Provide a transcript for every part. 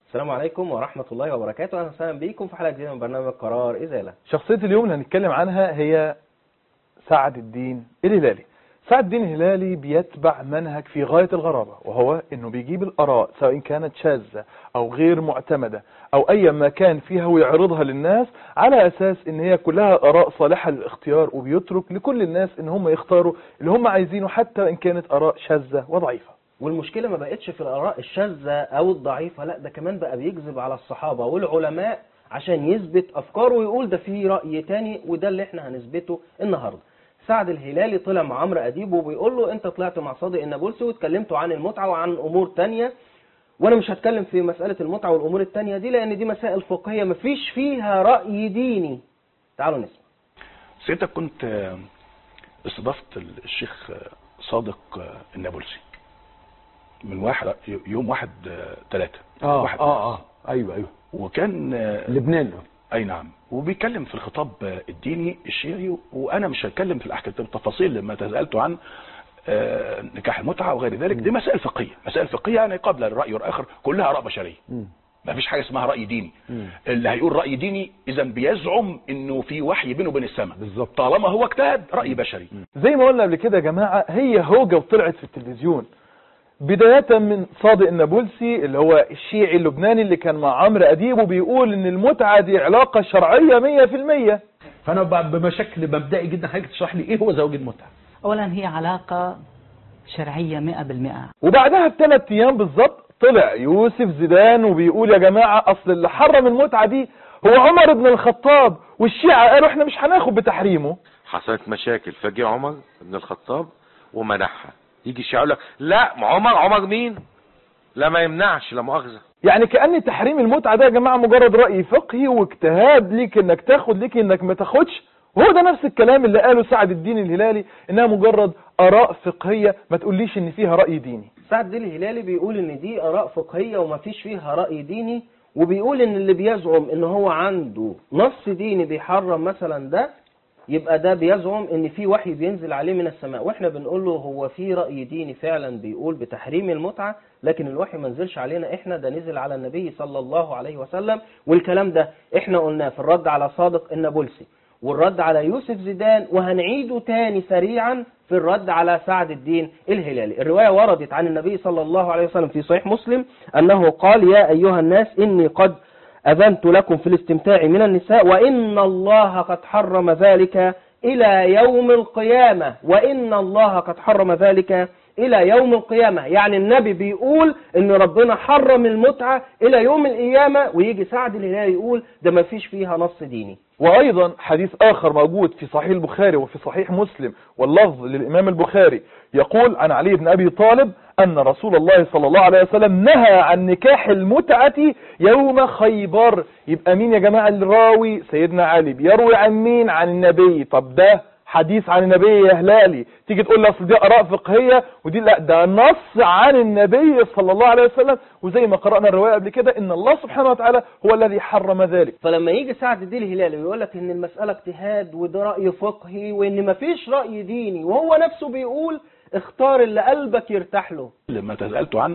السلام عليكم ورحمة الله وبركاته أهلا وسهلا بيكم في حلقة جديدة من برنامج قرار إزالة شخصية اليوم اللي هنتكلم عنها هي سعد الدين الهلالي سعد الدين الهلالي بيتبع منهج في غاية الغرابة وهو انه بيجيب الاراء سواء كانت شاذة او غير معتمدة او اي ما كان فيها ويعرضها للناس على اساس ان هي كلها اراء صالحة للاختيار وبيترك لكل الناس ان هم يختاروا اللي هم عايزينه حتى ان كانت اراء شاذة وضعيفة والمشكلة ما بقتش في الآراء الشاذة أو الضعيفة لا ده كمان بقى بيكذب على الصحابة والعلماء عشان يثبت أفكاره ويقول ده في رأي تاني وده اللي احنا هنثبته النهاردة سعد الهلالي طلع مع عمرو أديب وبيقول له أنت طلعت مع صادق النابلسي واتكلمتوا عن المتعة وعن أمور تانية وأنا مش هتكلم في مسألة المتعة والأمور التانية دي لأن دي مسائل فقهية مفيش فيها رأي ديني تعالوا نسمع سيادتك كنت آه، استضفت الشيخ آه، صادق آه، النابلسي من واحد يوم واحد آه، ثلاثة اه واحد اه اه ايوه ايوه وكان آه، لبنان اي نعم وبيتكلم في الخطاب آه، الديني الشيعي وانا مش هتكلم في الاحكام التفاصيل لما تسالت عن آه، نكاح المتعه وغير ذلك دي مسائل فقهيه مسائل فقهيه يعني قبل الراي والاخر كلها اراء بشريه مم. ما فيش حاجه اسمها راي ديني مم. اللي هيقول راي ديني اذا بيزعم انه في وحي بينه وبين السماء بالظبط. طالما هو اجتهد راي بشري زي ما قلنا قبل كده يا جماعة هي هوجة وطلعت في التلفزيون بداية من صادق النابلسي اللي هو الشيعي اللبناني اللي كان مع عمرو أديب وبيقول ان المتعة دي علاقة شرعية مية في المية فانا ب- بشكل مبدئي جدا حضرتك تشرح لي ايه هو زواج المتعه أولا هي علاقة شرعية مئة بالمئة وبعدها بثلاث ايام بالظبط طلع يوسف زيدان وبيقول يا جماعة اصل اللي حرم المتعة دي هو عمر بن الخطاب والشيعة قالوا احنا مش هناخد بتحريمه حصلت مشاكل فجي عمر بن الخطاب ومنعها يجي الشيعة يقول لك لا ما عمر عمر مين لا ما يمنعش لا مؤاخذة يعني كأن تحريم المتعة ده يا جماعة مجرد رأي فقهي واجتهاد ليك انك تاخد ليك انك ما تاخدش وهو ده نفس الكلام اللي قاله سعد الدين الهلالي انها مجرد اراء فقهية ما تقوليش ان فيها رأي ديني سعد الدين الهلالي بيقول ان دي اراء فقهيه ومفيش فيها راي ديني وبيقول ان اللي بيزعم ان هو عنده نص ديني بيحرم مثلا ده يبقى ده بيزعم ان في وحي بينزل عليه من السماء واحنا بنقول له هو في راي ديني فعلا بيقول بتحريم المتعه لكن الوحي ما نزلش علينا احنا ده نزل على النبي صلى الله عليه وسلم والكلام ده احنا قلناه في الرد على صادق النابلسي والرد على يوسف زيدان وهنعيده تاني سريعا في الرد على سعد الدين الهلالي الرواية وردت عن النبي صلى الله عليه وسلم في صحيح مسلم أنه قال يا أيها الناس إني قد أذنت لكم في الاستمتاع من النساء وإن الله قد حرم ذلك إلى يوم القيامة وإن الله قد حرم ذلك إلى يوم القيامة يعني النبي بيقول إن ربنا حرم المتعة إلى يوم القيامة ويجي سعد الهلالي يقول ده ما فيش فيها نص ديني وايضا حديث اخر موجود في صحيح البخاري وفي صحيح مسلم واللفظ للامام البخاري يقول عن علي بن ابي طالب ان رسول الله صلى الله عليه وسلم نهى عن نكاح المتعة يوم خيبر يبقى مين يا جماعة الراوي سيدنا علي بيروي عن مين عن النبي طب ده حديث عن النبي يا هلالي تيجي تقول لي اصل دي اراء فقهيه ودي لا ده نص عن النبي صلى الله عليه وسلم وزي ما قرانا الروايه قبل كده ان الله سبحانه وتعالى هو الذي حرم ذلك فلما يجي سعد الدين الهلالي ويقول لك ان المسألة اجتهاد وده رأي فقهي وان مفيش رأي ديني وهو نفسه بيقول اختار اللي قلبك يرتاح له لما تسالت عن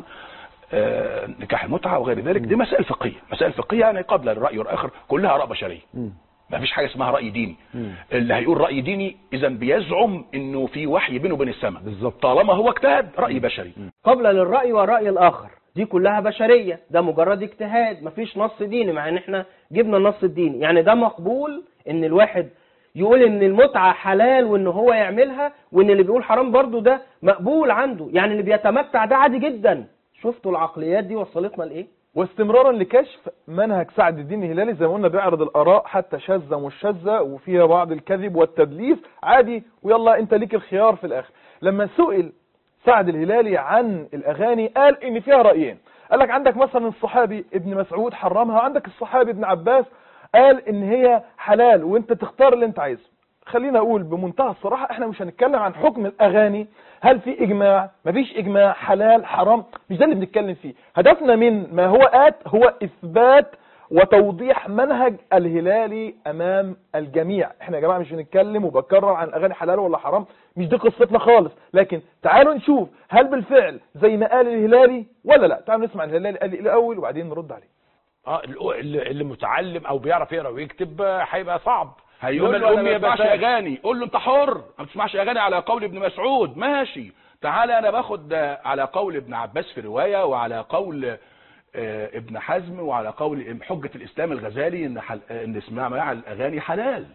آه، نكاح المتعه وغير ذلك دي مسائل فقهيه مسائل فقهيه يعني قبل الراي والاخر كلها اراء بشريه ما فيش حاجه اسمها راي ديني اللي هيقول راي ديني اذا بيزعم انه في وحي بينه وبين السماء بالظبط. طالما هو اجتهد راي بشري قبل للرأي والرأي الآخر دي كلها بشرية ده مجرد اجتهاد مفيش نص ديني مع ان احنا جبنا النص الديني يعني ده مقبول ان الواحد يقول ان المتعة حلال وان هو يعملها وان اللي بيقول حرام برضو ده مقبول عنده يعني اللي بيتمتع ده عادي جدا شفتوا العقليات دي وصلتنا لايه واستمرارا لكشف منهج سعد الدين الهلالي زي ما قلنا بيعرض الاراء حتى شاذه ومش شاذه وفيها بعض الكذب والتدليس عادي ويلا انت ليك الخيار في الاخر لما سئل سعد الهلالي عن الاغاني قال ان فيها رايين قال لك عندك مثلا الصحابي ابن مسعود حرمها وعندك الصحابي ابن عباس قال ان هي حلال وانت تختار اللي انت عايزه خلينا اقول بمنتهى الصراحه احنا مش هنتكلم عن حكم الاغاني هل في اجماع مفيش اجماع حلال حرام مش ده اللي بنتكلم فيه هدفنا من ما هو ات هو اثبات وتوضيح منهج الهلالي امام الجميع احنا يا جماعه مش بنتكلم وبكرر عن الاغاني حلال ولا حرام مش دي قصتنا خالص لكن تعالوا نشوف هل بالفعل زي ما قال الهلالي ولا لا تعالوا نسمع الهلالي قال ايه الاول وبعدين نرد عليه اه اللي اللي متعلم او بيعرف يقرا ويكتب آه، هيبقى صعب هيقول إنما له انا الأم ما يبقى بسمعش سهل. اغاني قول له انت حر ما بتسمعش اغاني على قول ابن مسعود ماشي تعالى انا باخد آه، على قول ابن عباس في روايه وعلى قول آه، ابن حزم وعلى قول حجه الاسلام الغزالي ان حل... ان اسماع الاغاني حلال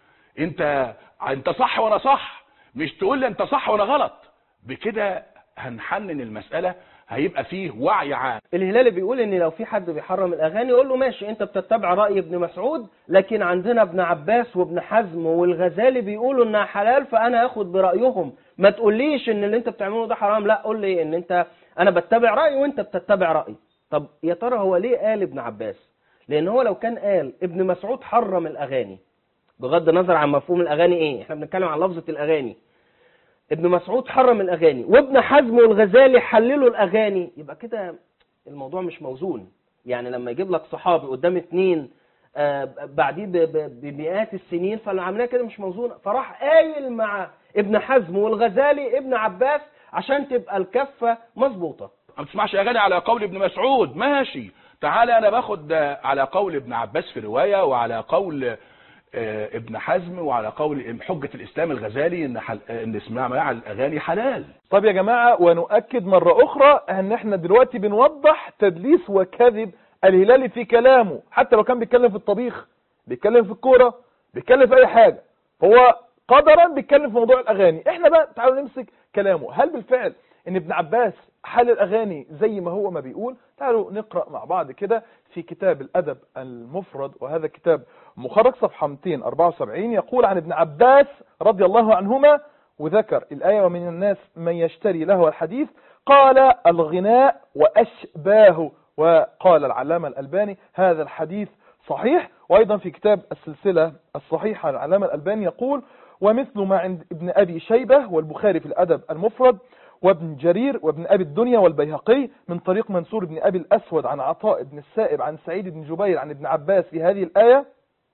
انت انت صح وانا صح مش تقول لي انت صح وانا غلط بكده هنحنن المساله هيبقى فيه وعي عام الهلالي بيقول ان لو في حد بيحرم الاغاني يقول له ماشي انت بتتبع راي ابن مسعود لكن عندنا ابن عباس وابن حزم والغزالي بيقولوا انها حلال فانا هاخد برايهم ما تقوليش ان اللي انت بتعمله ده حرام لا قول لي ان انت انا بتبع رايي وانت بتتبع رايي طب يا ترى هو ليه قال ابن عباس لان هو لو كان قال ابن مسعود حرم الاغاني بغض النظر عن مفهوم الاغاني ايه احنا بنتكلم عن لفظه الاغاني ابن مسعود حرم الاغاني وابن حزم والغزالي حللوا الاغاني يبقى كده الموضوع مش موزون يعني لما يجيب لك صحابي قدام اتنين آه، بعديه ب- ب- بمئات السنين فالعمليه كده مش موزونه فراح قايل مع ابن حزم والغزالي ابن عباس عشان تبقى الكفه مظبوطه ما بتسمعش اغاني على قول ابن مسعود ماشي تعالى انا باخد آه، على قول ابن عباس في روايه وعلى قول آه، ابن حزم وعلى قول حجه الاسلام الغزالي ان حل... ان اسماع الاغاني حلال طب يا جماعة ونؤكد مرة أخرى أن احنا دلوقتي بنوضح تدليس وكذب الهلالي في كلامه حتى لو كان بيتكلم في الطبيخ بيتكلم في الكورة بيتكلم في أي حاجة هو قدرا بيتكلم في موضوع الأغاني احنا بقى تعالوا نمسك كلامه هل بالفعل ان ابن عباس حل الأغاني زي ما هو ما بيقول تعالوا نقرأ مع بعض كده في كتاب الأدب المفرد وهذا كتاب مخرج صفحة 274 يقول عن ابن عباس رضي الله عنهما وذكر الآية ومن الناس من يشتري له الحديث قال الغناء وأشباهه وقال العلامة الألباني هذا الحديث صحيح وأيضا في كتاب السلسلة الصحيحة العلامة الألباني يقول ومثل ما عند ابن أبي شيبة والبخاري في الأدب المفرد وابن جرير وابن أبي الدنيا والبيهقي من طريق منصور بن أبي الأسود عن عطاء بن السائب عن سعيد بن جبير عن ابن عباس في هذه الآية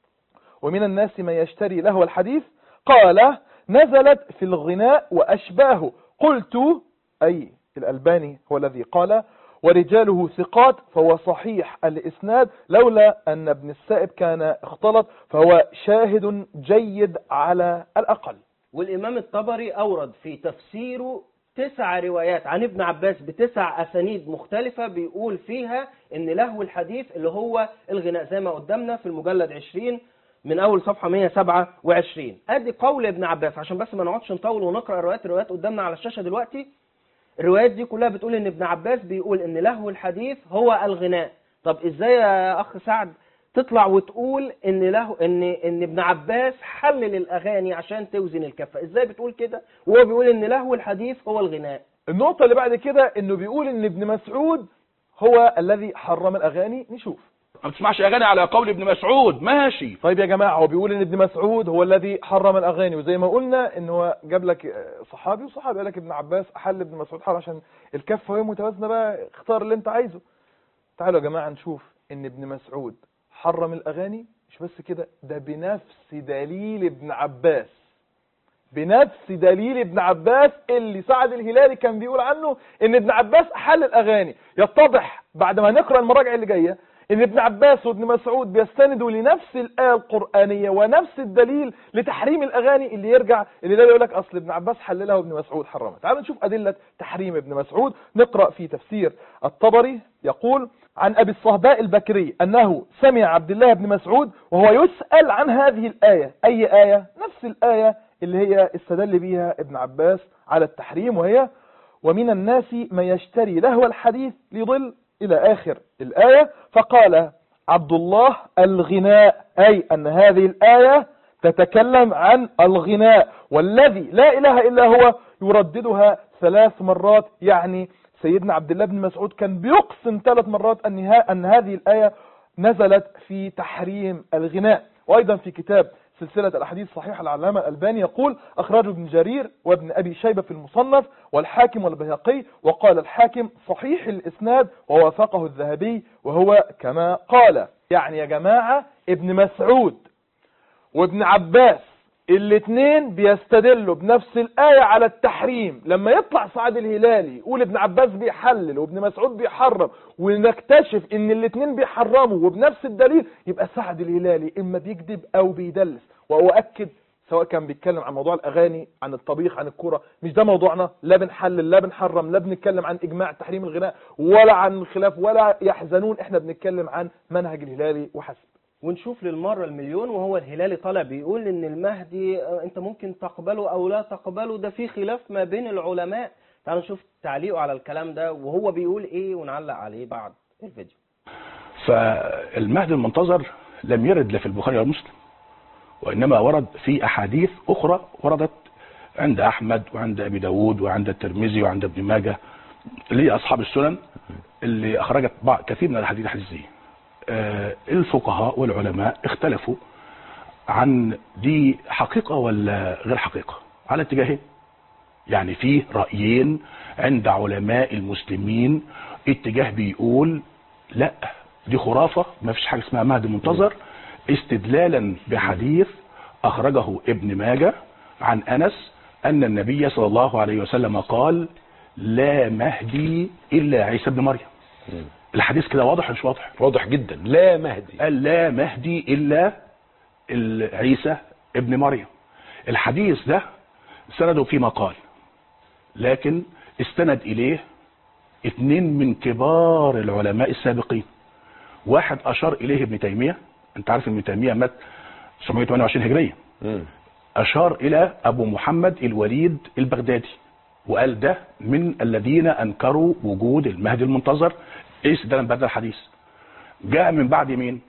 ومن الناس من يشتري له الحديث قال نزلت في الغناء وأشباهه قلت أي الألباني هو الذي قال ورجاله ثقات فهو صحيح الإسناد لولا أن ابن السائب كان اختلط فهو شاهد جيد على الأقل والإمام الطبري أورد في تفسيره تسع روايات عن ابن عباس بتسع أسانيد مختلفة بيقول فيها إن لهو الحديث اللي هو الغناء زي ما قدامنا في المجلد 20 من أول صفحة 127 أدي قول ابن عباس عشان بس ما نقعدش نطول ونقرأ الروايات الروايات قدامنا على الشاشة دلوقتي الروايات دي كلها بتقول إن ابن عباس بيقول إن لهو الحديث هو الغناء طب إزاي يا أخ سعد تطلع وتقول ان له ان ان ابن عباس حلل الاغاني عشان توزن الكفه ازاي بتقول كده وهو بيقول ان لهو الحديث هو الغناء النقطة اللي بعد كده انه بيقول ان ابن مسعود هو الذي حرم الاغاني نشوف ما بتسمعش اغاني على قول ابن مسعود ماشي طيب يا جماعة هو بيقول ان ابن مسعود هو الذي حرم الاغاني وزي ما قلنا ان هو جاب لك آه، صحابي وصحابي قال لك ابن عباس احل ابن مسعود حرم عشان الكفة وهي متوازنة بقى اختار اللي انت عايزه تعالوا يا جماعة نشوف ان ابن مسعود حرم الاغاني مش بس كده ده بنفس دليل ابن عباس بنفس دليل ابن عباس اللي سعد الهلالي كان بيقول عنه ان ابن عباس حل الاغاني يتضح بعد ما نقرا المراجع اللي جايه ان ابن عباس وابن مسعود بيستندوا لنفس الايه القرانيه ونفس الدليل لتحريم الاغاني اللي يرجع اللي ده يقول لك اصل ابن عباس حللها وابن مسعود حرمها تعالوا نشوف ادله تحريم ابن مسعود نقرا في تفسير الطبري يقول عن ابي الصهباء البكري انه سمع عبد الله بن مسعود وهو يسال عن هذه الايه اي ايه نفس الايه اللي هي استدل بيها ابن عباس على التحريم وهي ومن الناس من يشتري لهو الحديث ليضل إلى آخر الآية فقال عبد الله الغناء أي أن هذه الآية تتكلم عن الغناء والذي لا إله إلا هو يرددها ثلاث مرات يعني سيدنا عبد الله بن مسعود كان بيقسم ثلاث مرات أن ها- أن هذه الآية نزلت في تحريم الغناء وأيضا في كتاب سلسلة الأحاديث الصحيحة العلامة الألباني يقول أخرجه ابن جرير وابن أبي شيبة في المصنف والحاكم والبيهقي وقال الحاكم صحيح الإسناد ووافقه الذهبي وهو كما قال يعني يا جماعة ابن مسعود وابن عباس الاثنين بيستدلوا بنفس الآية على التحريم لما يطلع سعد الهلالي يقول ابن عباس بيحلل وابن مسعود بيحرم ونكتشف ان الاثنين بيحرموا وبنفس الدليل يبقى سعد الهلالي اما بيكذب او بيدلس واؤكد سواء كان بيتكلم عن موضوع الاغاني عن الطبيخ عن الكوره مش ده موضوعنا لا بنحلل لا بنحرم لا بنتكلم عن اجماع تحريم الغناء ولا عن الخلاف ولا يحزنون احنا بنتكلم عن منهج الهلالي وحسب ونشوف للمرة المليون وهو الهلالي طالع بيقول ان المهدي آه، انت ممكن تقبله او لا تقبله ده في خلاف ما بين العلماء تعالوا نشوف تعليقه على الكلام ده وهو بيقول ايه ونعلق عليه بعد الفيديو فالمهدي المنتظر لم يرد لا في البخاري ولا مسلم وإنما ورد في أحاديث أخرى وردت عند أحمد وعند أبي داود وعند الترمذي وعند ابن ماجه اللي هي أصحاب السنن اللي أخرجت بعض كثير من الأحاديث الحديثية آه، الفقهاء والعلماء اختلفوا عن دي حقيقة ولا غير حقيقة على اتجاهين يعني في رأيين عند علماء المسلمين اتجاه بيقول لا دي خرافة ما فيش حاجة اسمها مهدي منتظر استدلالا بحديث أخرجه ابن ماجه عن أنس أن النبي صلى الله عليه وسلم قال لا مهدي إلا عيسى بن مريم الحديث كده واضح ولا مش واضح واضح جدا لا مهدي قال لا مهدي إلا ال- عيسى ابن مريم الحديث ده سنده في مقال لكن استند إليه اتنين من كبار العلماء السابقين واحد أشار إليه ابن تيمية أنت عارف ابن تيمية مات 928 هجرية مم. أشار إلى أبو محمد الوليد البغدادي وقال ده من الذين أنكروا وجود المهدي المنتظر إيه استدلالا بهذا الحديث جاء من بعد مين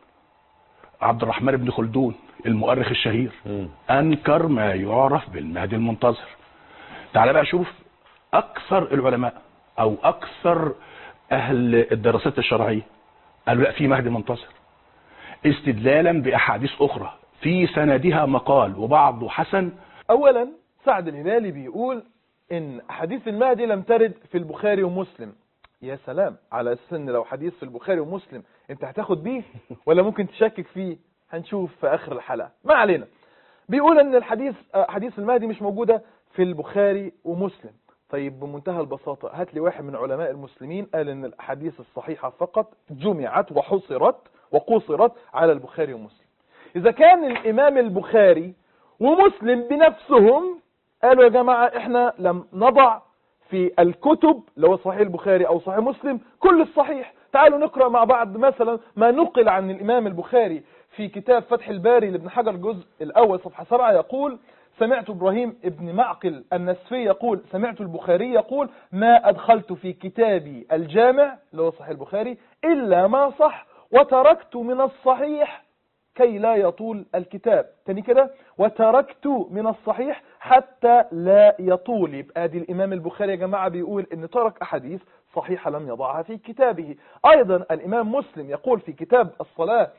عبد الرحمن بن خلدون المؤرخ الشهير مم. أنكر ما يعرف بالمهدي المنتظر تعال بقى شوف أكثر العلماء أو أكثر أهل الدراسات الشرعية قالوا لا في مهدي منتظر استدلالا بأحاديث أخرى في سندها مقال وبعضه حسن اولا سعد الهلالي بيقول ان حديث المهدي لم ترد في البخاري ومسلم يا سلام على اساس ان لو حديث في البخاري ومسلم انت هتاخد بيه ولا ممكن تشكك فيه هنشوف في اخر الحلقه ما علينا بيقول ان الحديث آه، حديث المهدي مش موجوده في البخاري ومسلم طيب بمنتهى البساطه هات لي واحد من علماء المسلمين قال ان الاحاديث الصحيحه فقط جمعت وحصرت وقصرت على البخاري ومسلم اذا كان الامام البخاري ومسلم بنفسهم قالوا يا جماعة احنا لم نضع في الكتب لو صحيح البخاري او صحيح مسلم كل الصحيح تعالوا نقرأ مع بعض مثلا ما نقل عن الامام البخاري في كتاب فتح الباري لابن حجر الجزء الاول صفحة سبعة يقول سمعت ابراهيم ابن معقل النسفي يقول سمعت البخاري يقول ما ادخلت في كتابي الجامع اللي هو صحيح البخاري الا ما صح وتركت من الصحيح كي لا يطول الكتاب تاني كده وتركت من الصحيح حتى لا يطول يبقى دي الإمام البخاري يا جماعة بيقول إن ترك أحاديث صحيحة لم يضعها في كتابه أيضا الإمام مسلم يقول في كتاب الصلاة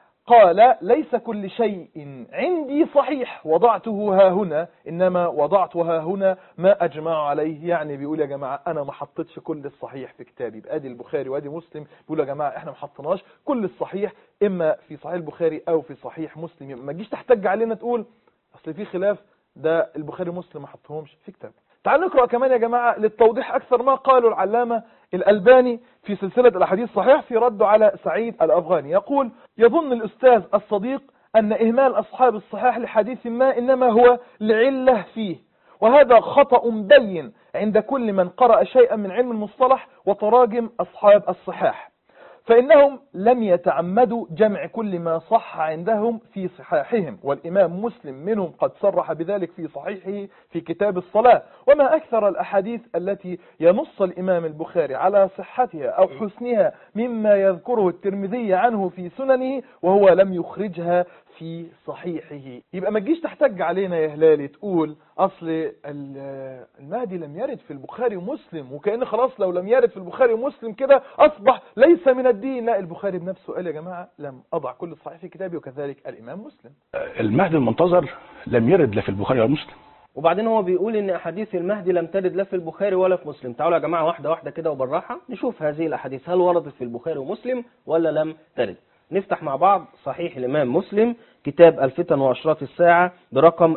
قال ليس كل شيء عندي صحيح وضعته ها هنا إنما وضعت ها هنا ما أجمع عليه يعني بيقول يا جماعة أنا ما حطيتش كل الصحيح في كتابي بأدي البخاري وأدي مسلم بيقول يا جماعة إحنا ما حطيناش كل الصحيح إما في صحيح البخاري أو في صحيح مسلم ما تجيش تحتج علينا تقول أصل في خلاف ده البخاري ومسلم ما حطهمش في كتاب تعالوا نقرأ كمان يا جماعة للتوضيح أكثر ما قاله العلامة الألباني في سلسلة الأحاديث الصحيح في رده على سعيد الأفغاني يقول يظن الأستاذ الصديق أن إهمال أصحاب الصحاح لحديث ما إنما هو لعلة فيه وهذا خطأ بين عند كل من قرأ شيئا من علم المصطلح وتراجم أصحاب الصحاح فإنهم لم يتعمدوا جمع كل ما صح عندهم في صحاحهم والإمام مسلم منهم قد صرح بذلك في صحيحه في كتاب الصلاة وما أكثر الأحاديث التي ينص الإمام البخاري على صحتها أو حسنها مما يذكره الترمذي عنه في سننه وهو لم يخرجها في صحيحه يبقى ما تجيش تحتج علينا يا هلالي تقول أصل ال- المهدي لم يرد في البخاري ومسلم وكأن خلاص لو لم يرد في البخاري ومسلم كده أصبح ليس من الدين لا البخاري بنفسه قال يا جماعة لم أضع كل الصحيح في كتابي وكذلك الإمام مسلم المهدي المنتظر لم يرد لا في البخاري ولا مسلم وبعدين هو بيقول ان احاديث المهدي لم ترد لا في البخاري ولا في مسلم تعالوا يا جماعه واحده واحده كده وبالراحه نشوف هذه الاحاديث هل وردت في البخاري ومسلم ولا لم ترد نفتح مع بعض صحيح الإمام مسلم كتاب الفتن وأشراط الساعة برقم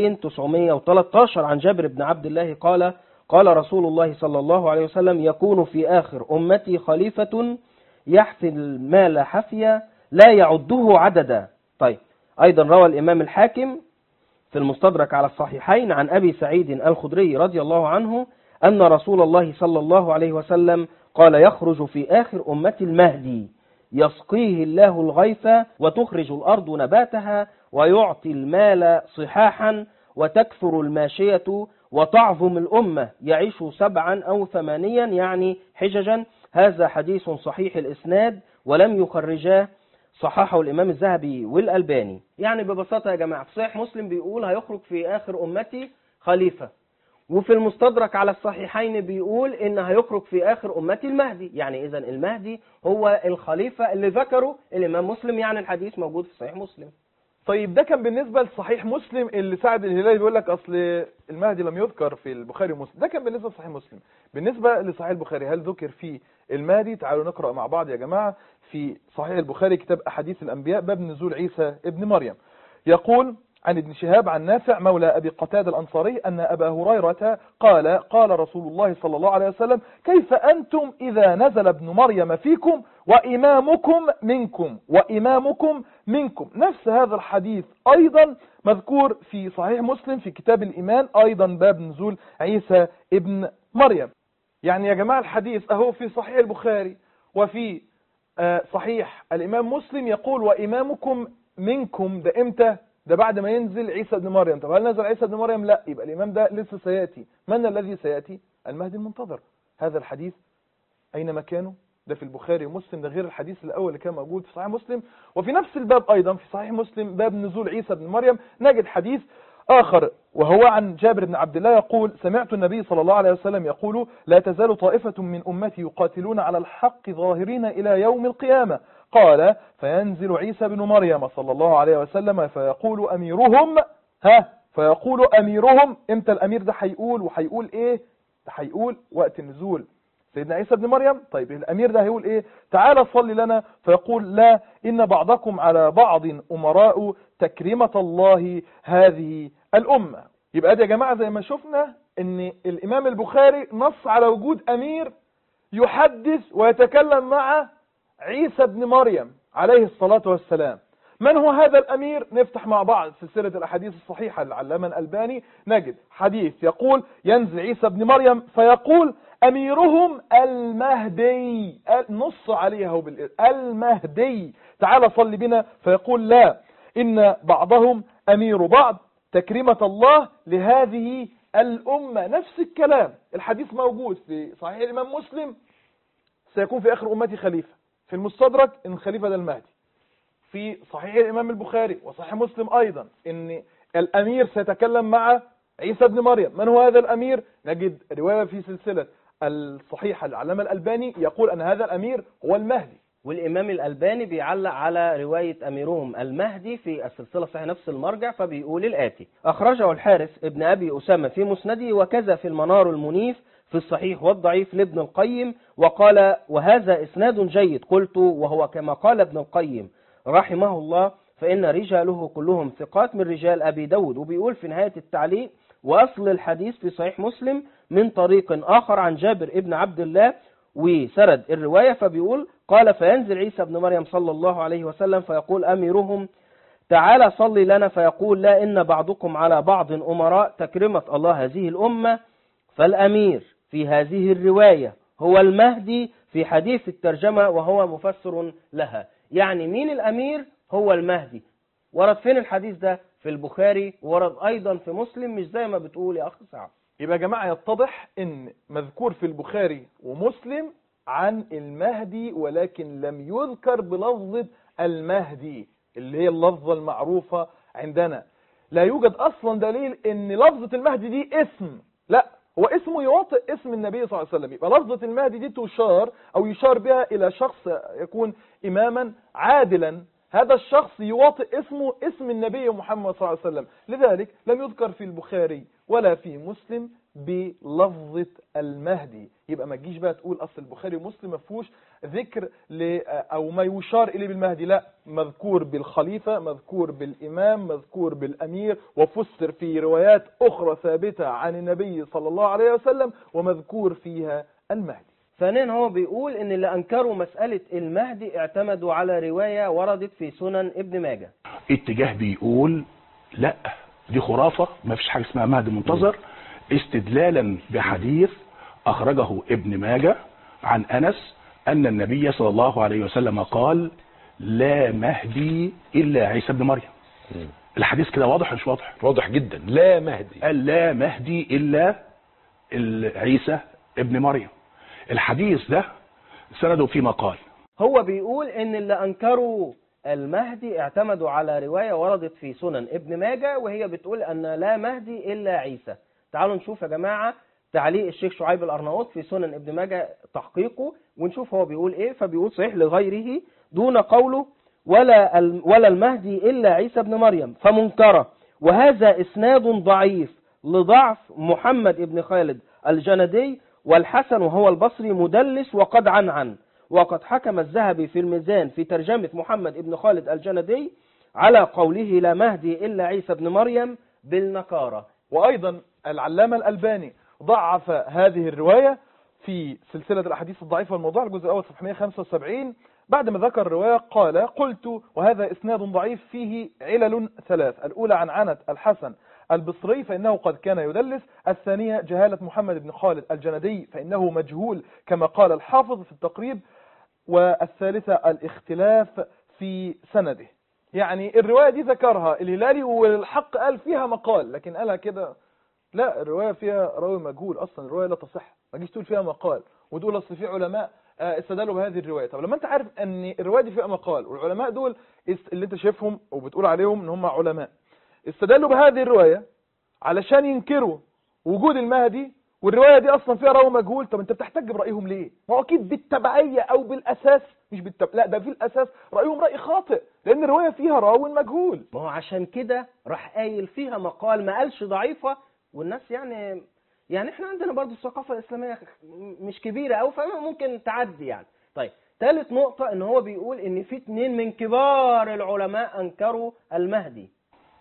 2913 عن جابر بن عبد الله قال قال رسول الله صلى الله عليه وسلم يكون في آخر أمتي خليفة يحفي المال حفيا لا يعده عددا طيب أيضا روى الإمام الحاكم في المستدرك على الصحيحين عن أبي سعيد الخدري رضي الله عنه أن رسول الله صلى الله عليه وسلم قال يخرج في آخر أمة المهدي يسقيه الله الغيث وتخرج الأرض نباتها ويعطي المال صحاحا وتكثر الماشية وتعظم الأمة يعيش سبعا أو ثمانيا يعني حججا هذا حديث صحيح الإسناد ولم يخرجاه صححه الإمام الذهبي والألباني يعني ببساطة يا جماعة في صحيح مسلم بيقول هيخرج في آخر أمتي خليفة وفي المستدرك على الصحيحين بيقول إن هيخرج في آخر أمتي المهدي يعني إذا المهدي هو الخليفة اللي ذكره الإمام مسلم يعني الحديث موجود في صحيح مسلم طيب ده كان بالنسبة لصحيح مسلم اللي سعد الهلالي بيقول لك اصل المهدي لم يذكر في البخاري ومسلم ده كان بالنسبة لصحيح مسلم بالنسبة لصحيح البخاري هل ذكر فيه المهدي تعالوا نقرأ مع بعض يا جماعة في صحيح البخاري كتاب أحاديث الأنبياء باب نزول عيسى ابن مريم يقول عن ابن شهاب عن نافع مولى أبي قتادة الأنصاري أن أبا هريرة قال قال رسول الله صلى الله عليه وسلم كيف أنتم إذا نزل ابن مريم فيكم وإمامكم منكم وإمامكم منكم نفس هذا الحديث أيضا مذكور في صحيح مسلم في كتاب الإيمان أيضا باب نزول عيسى ابن مريم يعني يا جماعة الحديث أهو في صحيح البخاري وفي آه، صحيح الإمام مسلم يقول وإمامكم منكم ده إمتى ده بعد ما ينزل عيسى ابن مريم طب هل نزل عيسى ابن مريم لا يبقى الإمام ده لسه سيأتي من الذي سيأتي المهدي المنتظر هذا الحديث أين مكانه ده في البخاري ومسلم ده غير الحديث الأول اللي كان موجود في صحيح مسلم وفي نفس الباب أيضا في صحيح مسلم باب نزول عيسى ابن مريم نجد حديث آخر وهو عن جابر بن عبد الله يقول سمعت النبي صلى الله عليه وسلم يقول لا تزال طائفة من أمتي يقاتلون على الحق ظاهرين إلى يوم القيامة قال فينزل عيسى بن مريم صلى الله عليه وسلم فيقول أميرهم ها فيقول أميرهم امتى الأمير ده هيقول وهيقول إيه ده هيقول وقت النزول سيدنا عيسى بن مريم طيب الأمير ده هيقول إيه تعالى صلي لنا فيقول لا إن بعضكم على بعض أمراء تكريمة الله هذه الأمة يبقى ده يا جماعة زي ما شفنا ان الإمام البخاري نص على وجود أمير يحدث ويتكلم مع عيسى بن مريم عليه الصلاة والسلام من هو هذا الأمير نفتح مع بعض سلسلة الأحاديث الصحيحة للعلامة الألباني نجد حديث يقول ينزل عيسى بن مريم فيقول أميرهم المهدي نص عليها المهدي تعال صل بنا فيقول لا إن بعضهم أمير بعض تكريمة الله لهذه الأمة نفس الكلام الحديث موجود في صحيح الإمام مسلم سيكون في آخر أمتي خليفة في المستدرك إن الخليفة ده المهدي في صحيح الإمام البخاري وصحيح مسلم أيضا إن الأمير سيتكلم مع عيسى بن مريم من هو هذا الأمير نجد رواية في سلسلة الصحيحة العلامة الألباني يقول أن هذا الأمير هو المهدي والإمام الألباني بيعلق على رواية أميرهم المهدي في السلسلة صحيح نفس المرجع فبيقول الآتي أخرجه الحارث ابن أبي أسامة في مسنده وكذا في المنار المنيف في الصحيح والضعيف لابن القيم وقال وهذا إسناد جيد قلت وهو كما قال ابن القيم رحمه الله فإن رجاله كلهم ثقات من رجال أبي داود وبيقول في نهاية التعليق وأصل الحديث في صحيح مسلم من طريق آخر عن جابر ابن عبد الله وسرد الرواية فبيقول قال فينزل عيسى ابن مريم صلى الله عليه وسلم فيقول أميرهم تعالى صلي لنا فيقول لا إن بعضكم على بعض أمراء تكرمة الله هذه الأمة فالأمير في هذه الرواية هو المهدي في حديث الترجمة وهو مفسر لها يعني مين الأمير هو المهدي ورد فين الحديث ده في البخاري ورد أيضا في مسلم مش زي ما بتقول يا أخ سعد يبقى يا جماعة يتضح ان مذكور في البخاري ومسلم عن المهدي ولكن لم يذكر بلفظة المهدي اللي هي اللفظة المعروفة عندنا لا يوجد اصلا دليل ان لفظة المهدي دي اسم لا هو اسمه يواطئ اسم النبي صلى الله عليه وسلم يبقى لفظة المهدي دي تشار او يشار بها الى شخص يكون اماما عادلا هذا الشخص يواطئ اسمه اسم النبي محمد صلى الله عليه وسلم لذلك لم يذكر في البخاري ولا في مسلم بلفظة المهدي يبقى ما تجيش بقى تقول اصل البخاري ومسلم ما فيهوش ذكر ل او ما يشار اليه بالمهدي لا مذكور بالخليفة مذكور بالامام مذكور بالامير وفسر في روايات اخرى ثابتة عن النبي صلى الله عليه وسلم ومذكور فيها المهدي ثانيا هو بيقول ان اللي انكروا مسألة المهدي اعتمدوا على رواية وردت في سنن ابن ماجه اتجاه بيقول لا دي خرافة ما فيش حاجة اسمها مهدي منتظر استدلالا بحديث أخرجه ابن ماجه عن أنس أن النبي صلى الله عليه وسلم قال لا مهدي إلا عيسى بن مريم الحديث كده واضح مش واضح واضح جدا لا مهدي قال لا مهدي إلا ال- عيسى ابن مريم الحديث ده سنده في مقال هو بيقول ان اللي انكروا المهدي اعتمدوا على رواية وردت في سنن ابن ماجه وهي بتقول ان لا مهدي الا عيسى تعالوا نشوف يا جماعة تعليق الشيخ شعيب الارناؤوط في سنن ابن ماجه تحقيقه ونشوف هو بيقول ايه فبيقول صحيح لغيره دون قوله ولا ال- ولا المهدي الا عيسى ابن مريم فمنكره وهذا اسناد ضعيف لضعف محمد ابن خالد الجندي والحسن وهو البصري مدلس وقد عنعن وقد حكم الذهبي في الميزان في ترجمة محمد ابن خالد الجندي على قوله لا مهدي إلا عيسى ابن مريم بالنكارة وأيضا العلامة الألباني ضعف هذه الرواية في سلسلة الأحاديث الضعيفة والموضوع الجزء الأول صفحة 175 بعد ما ذكر الرواية قال قلت وهذا إسناد ضعيف فيه علل ثلاث الأولى عن عنة الحسن البصري فإنه قد كان يدلس الثانية جهالة محمد بن خالد الجندي فإنه مجهول كما قال الحافظ في التقريب والثالثة الاختلاف في سنده يعني الرواية دي ذكرها الهلالي والحق قال فيها مقال لكن قالها كده لا الرواية فيها راوي مجهول أصلا الرواية لا تصح ما تجيش تقول فيها مقال وتقول أصل في علماء آه، استدلوا بهذه الرواية طب لما أنت عارف أن الرواية دي فيها مقال والعلماء دول است- اللي أنت شايفهم وبتقول عليهم أن هم علماء استدلوا بهذه الرواية علشان ينكروا وجود المهدي والرواية دي أصلا فيها راوي مجهول طب أنت بتحتج برأيهم ليه؟ ما هو أكيد بالتبعية أو بالأساس مش بالتب... لا ده في الأساس رأيهم رأي خاطئ لأن الرواية فيها راوي مجهول ما هو عشان كده راح قايل فيها مقال ما قالش ضعيفة والناس يعني يعني احنا عندنا برضو الثقافة الإسلامية مش كبيرة أوي فممكن تعدي يعني طيب ثالث نقطة ان هو بيقول ان في اتنين من كبار العلماء انكروا المهدي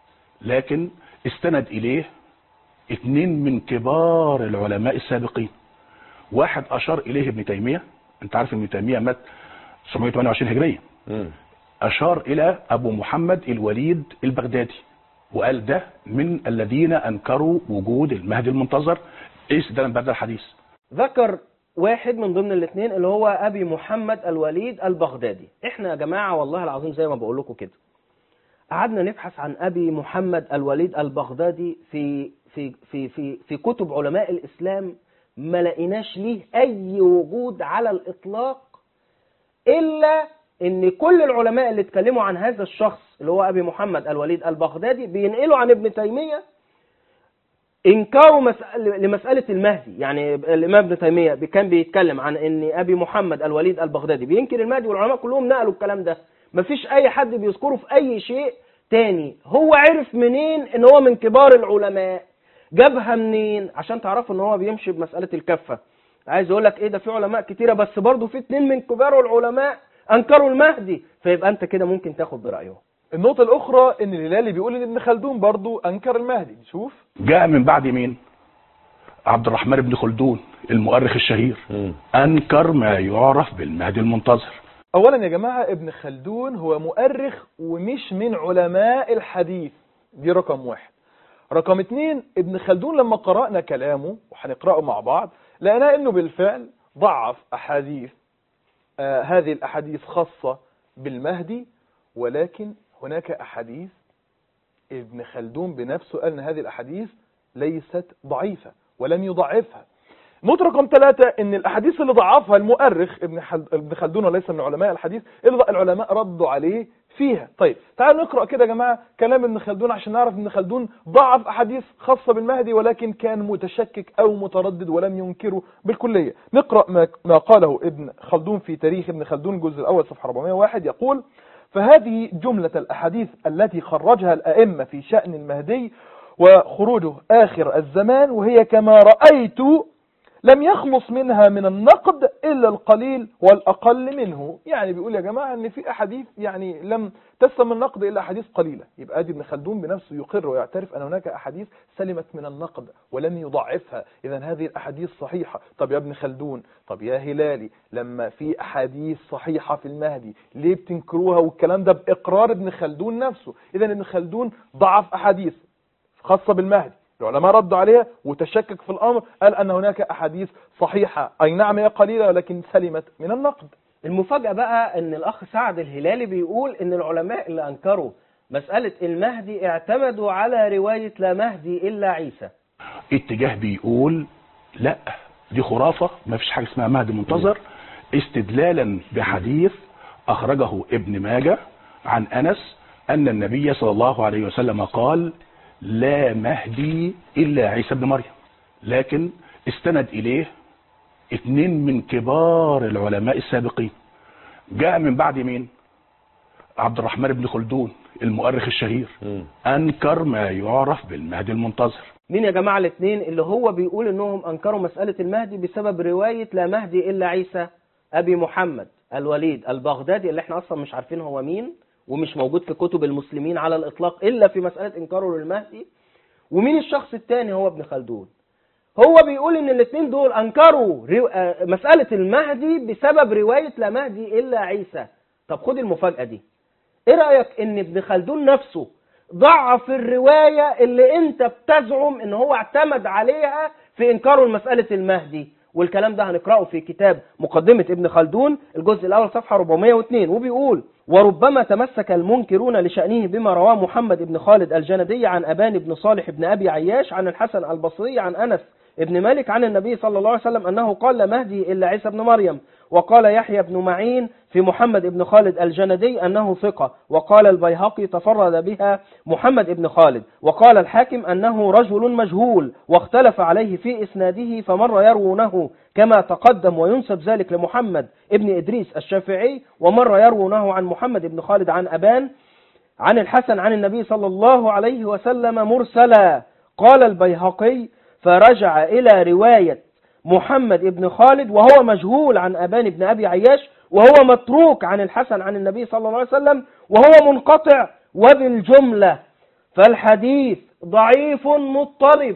لكن استند إليه اتنين من كبار العلماء السابقين واحد أشار إليه ابن تيمية أنت عارف ابن تيمية مات 928 هجرية أشار إلى أبو محمد الوليد البغدادي وقال ده من الذين أنكروا وجود المهدي المنتظر إيه استدلالا بهذا الحديث ذكر واحد من ضمن الاثنين اللي هو ابي محمد الوليد البغدادي احنا يا جماعه والله العظيم زي ما بقول لكم كده قعدنا نبحث عن ابي محمد الوليد البغدادي في في في في في كتب علماء الاسلام ما لقيناش ليه اي وجود على الاطلاق الا ان كل العلماء اللي اتكلموا عن هذا الشخص اللي هو ابي محمد الوليد البغدادي بينقلوا عن ابن تيميه انكاروا مسألة لمسألة المهدي يعني الإمام ابن تيمية كان بيتكلم عن ان أبي محمد الوليد البغدادي بينكر المهدي والعلماء كلهم نقلوا الكلام ده مفيش أي حد بيذكره في أي شيء تاني هو عرف منين ان هو من كبار العلماء جابها منين عشان تعرفوا ان هو بيمشي بمسألة الكفة عايز اقول لك ايه ده في علماء كتيرة بس برضه في اتنين من كبار العلماء انكروا المهدي فيبقى انت كده ممكن تاخد برأيهم النقطة الأخرى إن الهلالي بيقول إن ابن خلدون برضو أنكر المهدي شوف جاء من بعد مين عبد الرحمن بن خلدون المؤرخ الشهير أنكر ما يعرف بالمهدي المنتظر أولا يا جماعة ابن خلدون هو مؤرخ ومش من علماء الحديث دي رقم واحد رقم اتنين ابن خلدون لما قرأنا كلامه وهنقرأه مع بعض لقينا انه بالفعل ضعف أحاديث آه هذه الأحاديث خاصة بالمهدي ولكن هناك أحاديث ابن خلدون بنفسه قال ان هذه الأحاديث ليست ضعيفة ولم يضعفها نقطة رقم ثلاثة ان الاحاديث اللي ضعفها المؤرخ ابن حل... ابن خلدون وليس من علماء الحديث اللي العلماء ردوا عليه فيها طيب تعالوا نقرأ كده يا جماعة كلام ابن خلدون عشان نعرف ابن خلدون ضعف احاديث خاصة بالمهدي ولكن كان متشكك او متردد ولم ينكره بالكلية نقرأ ما, ما قاله ابن خلدون في تاريخ ابن خلدون الجزء الاول صفحة 401 يقول فهذه جملة الأحاديث التي خرجها الأئمة في شأن المهدي وخروجه آخر الزمان وهي كما رأيت لم يخلص منها من النقد إلا القليل والأقل منه يعني بيقول يا جماعة أن في أحاديث يعني لم تسلم النقد إلا أحاديث قليلة يبقى أدي ابن خلدون بنفسه يقر ويعترف أن هناك أحاديث سلمت من النقد ولم يضعفها إذا هذه الأحاديث صحيحة طب يا ابن خلدون طب يا هلالي لما في أحاديث صحيحة في المهدي ليه بتنكروها والكلام ده بإقرار ابن خلدون نفسه إذا ابن خلدون ضعف أحاديث خاصة بالمهدي العلماء ردوا عليها وتشكك في الأمر قال أن هناك أحاديث صحيحة أي نعم هي قليلة ولكن سلمت من النقد المفاجأة بقى ان الاخ سعد الهلالي بيقول ان العلماء اللي انكروا مسألة المهدي اعتمدوا على رواية لا مهدي الا عيسى اتجاه بيقول لا دي خرافة ما فيش حاجة اسمها مهدي منتظر استدلالا بحديث أخرجه ابن ماجه عن أنس أن النبي صلى الله عليه وسلم قال لا مهدي إلا عيسى بن مريم لكن استند إليه اتنين من كبار العلماء السابقين جاء من بعد مين عبد الرحمن بن خلدون المؤرخ الشهير أنكر ما يعرف بالمهدي المنتظر مين يا جماعة الاثنين اللي هو بيقول انهم انكروا مسألة المهدي بسبب رواية لا مهدي الا عيسى ابي محمد الوليد البغدادي اللي احنا اصلا مش عارفين هو مين ومش موجود في كتب المسلمين على الاطلاق الا في مسألة انكاره للمهدي ومين الشخص الثاني هو ابن خلدون هو بيقول ان الاثنين دول انكروا رو... آه، مسألة المهدي بسبب رواية لا مهدي الا عيسى طب خد المفاجأة دي ايه رأيك ان ابن خلدون نفسه ضعف الرواية اللي انت بتزعم ان هو اعتمد عليها في انكاره لمسألة المهدي والكلام ده هنقرأه في كتاب مقدمة ابن خلدون الجزء الاول صفحة 402 وبيقول وربما تمسك المنكرون لشأنه بما رواه محمد بن خالد الجندي عن أبان بن صالح بن أبي عياش عن الحسن البصري عن أنس ابن مالك عن النبي صلى الله عليه وسلم أنه قال لا مهدي إلا عيسى بن مريم وقال يحيى بن معين في محمد بن خالد الجندي أنه ثقة وقال البيهقي تفرد بها محمد بن خالد وقال الحاكم أنه رجل مجهول واختلف عليه في إسناده فمر يروونه كما تقدم وينسب ذلك لمحمد ابن إدريس الشافعي ومر يروونه عن محمد بن خالد عن أبان عن الحسن عن النبي صلى الله عليه وسلم مرسلا قال البيهقي فرجع إلى رواية محمد بن خالد وهو مجهول عن أبان بن أبي عياش وهو متروك عن الحسن عن النبي صلى الله عليه وسلم وهو منقطع وبالجملة فالحديث ضعيف مضطرب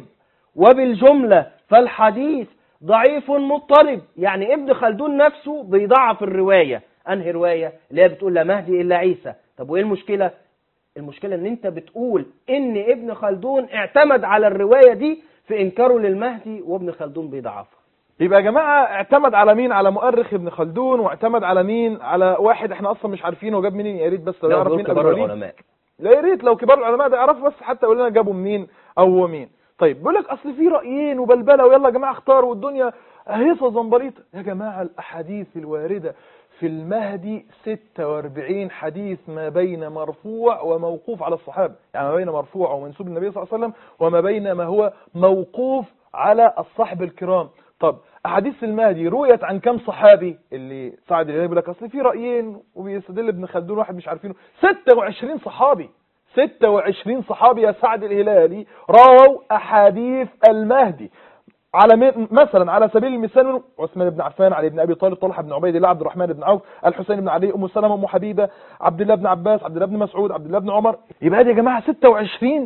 وبالجملة فالحديث ضعيف مضطرب يعني ابن خلدون نفسه بيضعف الرواية أنهي رواية اللي هي بتقول لا مهدي إلا عيسى طب وإيه المشكلة المشكلة ان انت بتقول ان ابن خلدون اعتمد على الرواية دي في انكاره للمهدي وابن خلدون بيضعفها يبقى يا جماعة اعتمد على مين على مؤرخ ابن خلدون واعتمد على مين على واحد احنا اصلا مش عارفينه وجاب منين يا ريت بس لو لا يعرف دول مين ابو كبار الوليد العلماء لا يا ريت لو كبار العلماء ده يعرفوا بس حتى يقول لنا جابوا منين او هو مين طيب بيقول لك اصل في رايين وبلبله ويلا يا جماعه اختاروا والدنيا هيصه زنبليطه يا جماعه الاحاديث الوارده في المهدي 46 حديث ما بين مرفوع وموقوف على الصحابه يعني ما بين مرفوع ومنسوب للنبي صلى الله عليه وسلم وما بين ما هو موقوف على الصحب الكرام طب احاديث المهدي رويت عن كم صحابي اللي سعد الهلالي بيقول لك اصل في رايين وبيستدل ابن خلدون واحد مش عارفينه 26 صحابي 26 صحابي يا سعد الهلالي رووا احاديث المهدي على م- مثلا على سبيل المثال منهم عثمان بن عفان علي بن ابي طالب طلحه بن عبيد الله عبد الرحمن بن عوف الحسين بن علي ام سلمة ام حبيبه عبد الله بن عباس عبد الله بن مسعود عبد الله بن عمر يبقى دي يا جماعه 26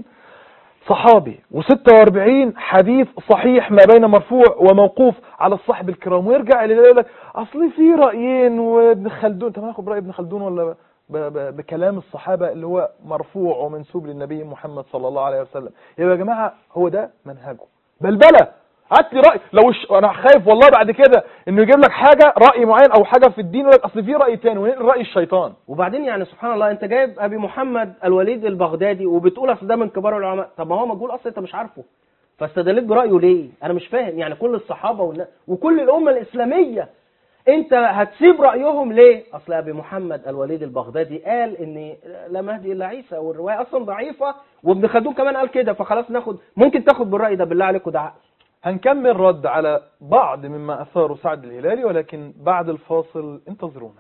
صحابي و46 حديث صحيح ما بين مرفوع وموقوف على الصحب الكرام ويرجع اللي يقول لك اصل في رايين وابن خلدون طب هناخد راي ابن خلدون ولا ب- ب- بكلام الصحابه اللي هو مرفوع ومنسوب للنبي محمد صلى الله عليه وسلم يبقى يا جماعه هو ده منهجه بلبله هات لي راي لو ش... انا خايف والله بعد كده انه يجيب لك حاجه راي معين او حاجه في الدين يقول لك اصل في راي تاني ونقل راي الشيطان وبعدين يعني سبحان الله انت جايب ابي محمد الوليد البغدادي وبتقول اصل ده من كبار العلماء طب ما هو مجهول اصلا انت مش عارفه فاستدلت برايه ليه انا مش فاهم يعني كل الصحابه والنا... وكل الامه الاسلاميه انت هتسيب رايهم ليه اصل ابي محمد الوليد البغدادي قال ان لا مهدي الا عيسى والروايه اصلا ضعيفه وابن خلدون كمان قال كده فخلاص ناخد ممكن تاخد بالراي ده بالله عليكم ده عقل هنكمل رد على بعض مما أثاره سعد الهلالي ولكن بعد الفاصل انتظرونا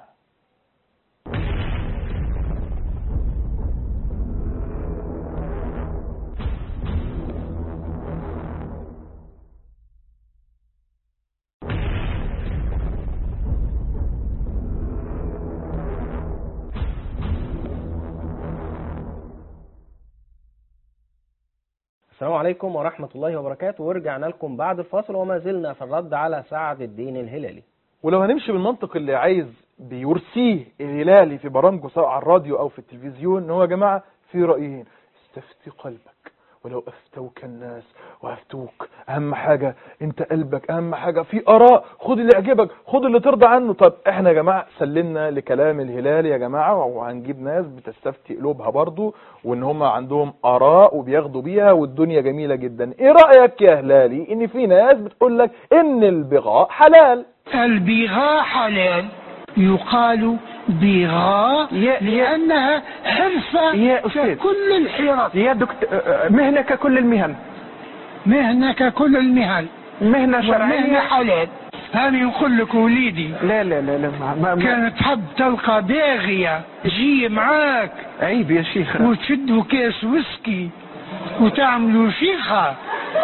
السلام عليكم ورحمة الله وبركاته ورجعنا لكم بعد الفاصل وما زلنا في الرد على سعد الدين الهلالي ولو هنمشي بالمنطق اللي عايز بيرسيه الهلالي في برامجه سواء على الراديو او في التلفزيون ان هو يا جماعه في رايين استفتي قلبك ولو افتوك الناس وافتوك اهم حاجه انت قلبك اهم حاجه في اراء خد اللي يعجبك خد اللي ترضى عنه طب احنا يا جماعه سلمنا لكلام الهلالي يا جماعه وهنجيب ناس بتستفتي قلوبها برضو وان هم عندهم اراء وبياخدوا بيها والدنيا جميله جدا ايه رايك يا هلالي ان في ناس بتقول لك ان البغاء حلال البغاء حلال يقال بغاء لأنها حرفة يا أستاذ. ككل الحرف يا دكتور مهنة ككل المهن مهنة ككل المهن مهنة والمهنة شرعية حلال أنا نقول لك وليدي لا لا لا لا ما ما ما كانت تحب تلقى باغية تجي معاك عيب يا شيخ وتشدوا كاس ويسكي وتعملوا شيخة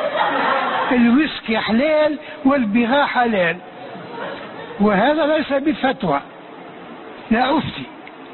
الويسكي حلال والبغاء حلال وهذا ليس بفتوى لا أفتي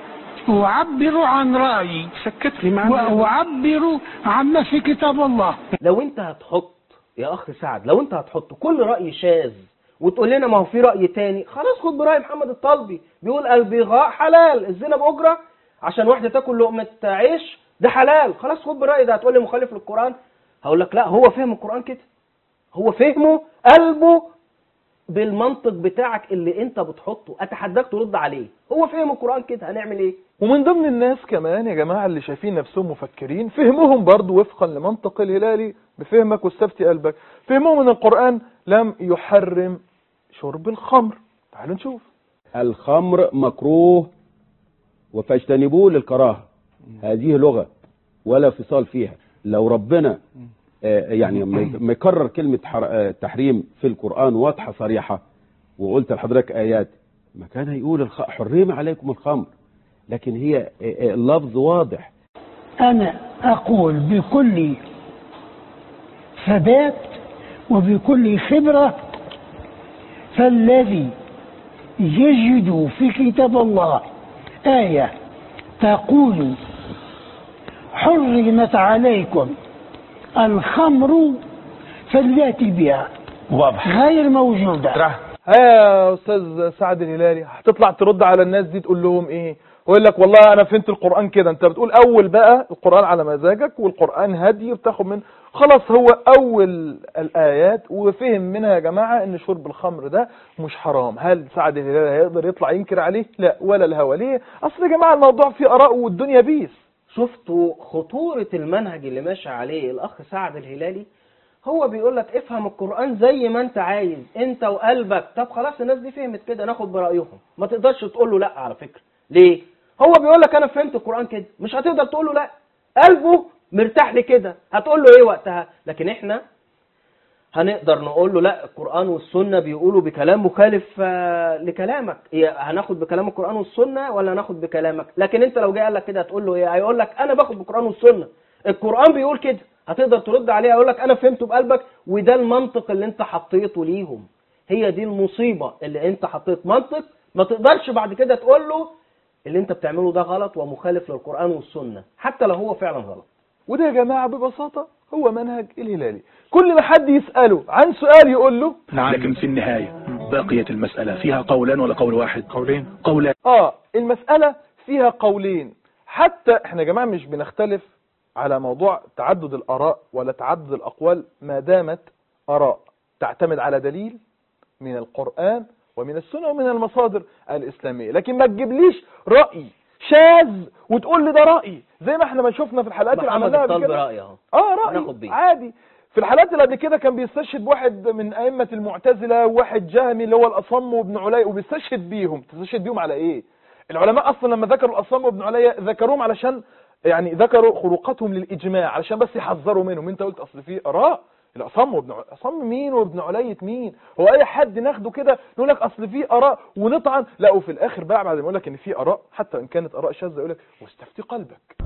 أعبر عن رأيي سكت لي معنا وأعبر عما في كتاب الله لو انت هتحط يا اخ سعد لو انت هتحط كل رأي شاذ وتقول لنا ما هو في رأي تاني خلاص خد برأي محمد الطلبي بيقول البغاء حلال الزنا بأجرة عشان واحدة تاكل لقمة عيش ده حلال خلاص خد برأي ده هتقول لي مخالف للقرآن هقول لك لا هو فهم القرآن كده هو فهمه قلبه بالمنطق بتاعك اللي انت بتحطه اتحداك ترد عليه هو فهم القرآن كده هنعمل ايه ومن ضمن الناس كمان يا جماعة اللي شايفين نفسهم مفكرين فهمهم برضو وفقا لمنطق الهلالي بفهمك واستفتي قلبك فهمهم ان القرآن لم يحرم شرب الخمر تعالوا نشوف الخمر مكروه فاجتنبوه للكراهة هذه لغة ولا فصال فيها لو ربنا آه، يعني لما يك- ما يكرر كلمة حر- آه، تحريم في القرآن واضحة صريحة وقلت لحضرتك آيات ما كان هيقول الخ- حرم عليكم الخمر لكن هي آه، آه، اللفظ واضح أنا أقول بكل ثبات وبكل خبرة فالذي يجد في كتاب الله آية تقول حرمت عليكم الخمر فليأتي بها واضح غير موجودة ها يا استاذ سعد الهلالي هتطلع ترد على الناس دي تقول لهم ايه ويقول لك والله انا فهمت القران كده انت بتقول اول بقى القران على مزاجك والقران هدي بتاخد من خلاص هو اول الايات وفهم منها يا جماعه ان شرب الخمر ده مش حرام هل سعد الهلالي هيقدر يطلع ينكر عليه لا ولا الهوى ليه اصل يا جماعه الموضوع فيه اراء والدنيا بيس شفتوا خطورة المنهج اللي ماشي عليه الأخ سعد الهلالي هو بيقول لك افهم القرآن زي ما انت عايز انت وقلبك طب خلاص الناس دي فهمت كده ناخد برأيهم ما تقدرش تقول له لا على فكرة ليه هو بيقول لك انا فهمت القرآن كده مش هتقدر تقول له لا قلبه مرتاح لكده هتقول له ايه وقتها لكن احنا هنقدر نقول له لا القرآن والسنة بيقولوا بكلام مخالف آه، لكلامك إيه، هناخد بكلام القرآن والسنة ولا هناخد بكلامك لكن انت لو جه قال لك كده هتقول له ايه هيقول لك انا باخد بالقرآن والسنة القرآن بيقول كده هتقدر ترد عليه هيقول لك انا فهمته بقلبك وده المنطق اللي انت حطيته ليهم هي دي المصيبة اللي انت حطيت منطق ما تقدرش بعد كده تقول له اللي انت بتعمله ده غلط ومخالف للقرآن والسنة حتى لو هو فعلا غلط وده يا جماعه ببساطه هو منهج الهلالي كل ما حد يساله عن سؤال يقول له نعم لكن في النهاية بقيت المسألة فيها قولان ولا قول واحد قولين قولان اه المسألة فيها قولين حتى احنا يا جماعة مش بنختلف على موضوع تعدد الآراء ولا تعدد الأقوال ما دامت آراء تعتمد على دليل من القرآن ومن السنة ومن المصادر الإسلامية لكن ما تجيبليش رأي شاذ وتقول لي ده رأي زي ما احنا ما شفنا في الحلقات اللي محمد عملناها قبل الطلب كده رأي اهو اه رأي هناخد بيه. عادي في الحالات اللي قبل كده كان بيستشهد بواحد من أئمة المعتزلة وواحد جهمي اللي هو الأصم وابن علي وبيستشهد بيهم تستشهد بيهم على إيه العلماء أصلا لما ذكروا الأصم وابن علي ذكروهم علشان يعني ذكروا خروقاتهم للإجماع علشان بس يحذروا منهم أنت قلت أصل في آراء الأصم وابن ع- أصم مين وابن علية مين هو أي حد ناخده كده نقول لك أصل في آراء ونطعن لا وفي الآخر بقى بعد ما يقول لك إن في آراء حتى إن كانت آراء شاذة يقول لك واستفتي قلبك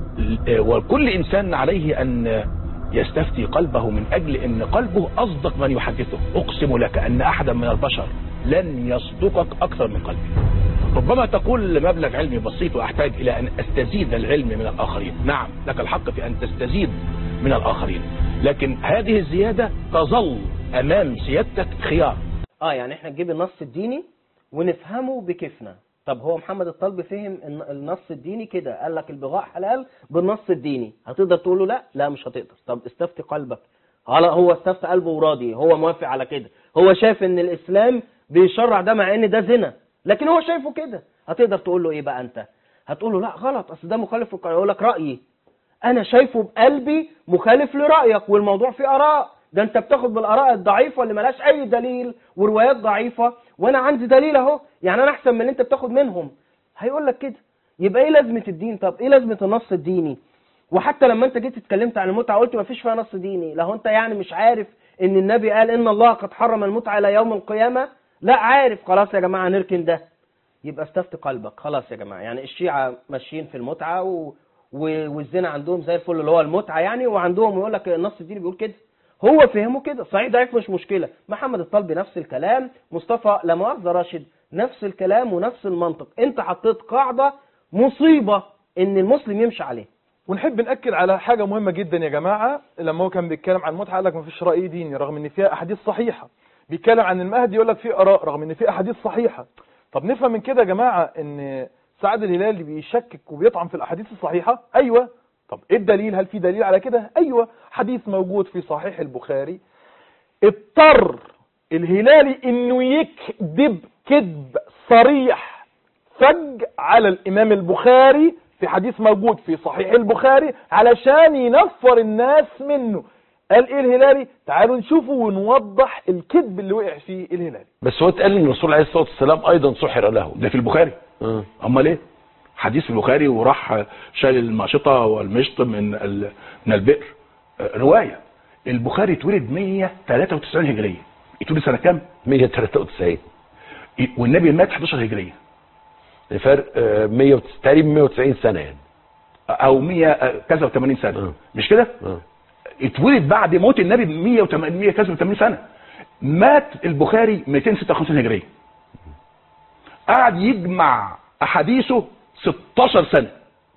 وكل إنسان عليه أن يستفتي قلبه من أجل أن قلبه أصدق من يحدثه أقسم لك أن أحدا من البشر لن يصدقك أكثر من قلبي ربما تقول مبلغ علمي بسيط وأحتاج إلى أن أستزيد العلم من الآخرين نعم لك الحق في أن تستزيد من الآخرين لكن هذه الزيادة تظل أمام سيادتك خيار اه يعني احنا نجيب النص الديني ونفهمه بكيفنا طب هو محمد الطلبي فهم الن- النص الديني كده قال لك البغاء حلال بالنص الديني هتقدر تقول له لا لا مش هتقدر طب استفتي قلبك هلا هو استفتى قلبه وراضي هو موافق على كده هو شايف ان الاسلام بيشرع ده مع ان ده زنا لكن هو شايفه كده هتقدر تقول له ايه بقى انت هتقول له لا غلط اصل ده مخالف للقرآن يقول لك رايي انا شايفه بقلبي مخالف لرايك والموضوع فيه اراء ده انت بتاخد بالاراء الضعيفه اللي ملهاش اي دليل وروايات ضعيفه وانا عندي دليل اهو يعني انا احسن من اللي انت بتاخد منهم هيقول لك كده يبقى ايه لازمه الدين طب ايه لازمه النص الديني وحتى لما انت جيت اتكلمت عن المتعه قلت ما فيش فيها نص ديني لو انت يعني مش عارف ان النبي قال ان الله قد حرم المتعه الى يوم القيامه لا عارف خلاص يا جماعه نركن ده يبقى استفتي قلبك خلاص يا جماعه يعني الشيعه ماشيين في المتعه و... و... والزنا عندهم زي الفل اللي هو المتعه يعني وعندهم يقول لك النص الديني بيقول كده هو فهمه كده صحيح ضعيف مش مشكله محمد الطلبي نفس الكلام مصطفى لا مؤاخذه راشد نفس الكلام ونفس المنطق انت حطيت قاعده مصيبه ان المسلم يمشي عليها ونحب نأكد على حاجة مهمة جدا يا جماعة لما هو كان بيتكلم عن المتعة قال لك مفيش رأي ديني رغم ان فيها أحاديث صحيحة بيتكلم عن المهدي يقول لك في آراء رغم ان في أحاديث صحيحة طب نفهم من كده يا جماعة ان سعد الهلالي بيشكك وبيطعن في الأحاديث الصحيحة أيوة طب ايه الدليل هل في دليل على كده أيوة حديث موجود في صحيح البخاري اضطر الهلالي انه يكذب كذب صريح فج على الامام البخاري في حديث موجود في صحيح البخاري علشان ينفر الناس منه قال ايه الهلالي تعالوا نشوفه ونوضح الكذب اللي وقع فيه الهلالي بس هو اتقال ان الرسول عليه الصلاه والسلام ايضا سحر له ده في البخاري آه. امال ايه حديث في البخاري وراح شال الماشطه والمشط من ال- من البئر آه، روايه البخاري اتولد 193 هجريه اتولد سنه كام 193 والنبي مات 11 هجريه فرق آه، 100 تقريبا 190 سنه يعني او 100 آه، كذا و80 سنه آه. مش كده آه. اتولد بعد موت النبي ب 180 100 كذا و80 سنه مات البخاري 256 هجريه قعد يجمع احاديثه 16 سنه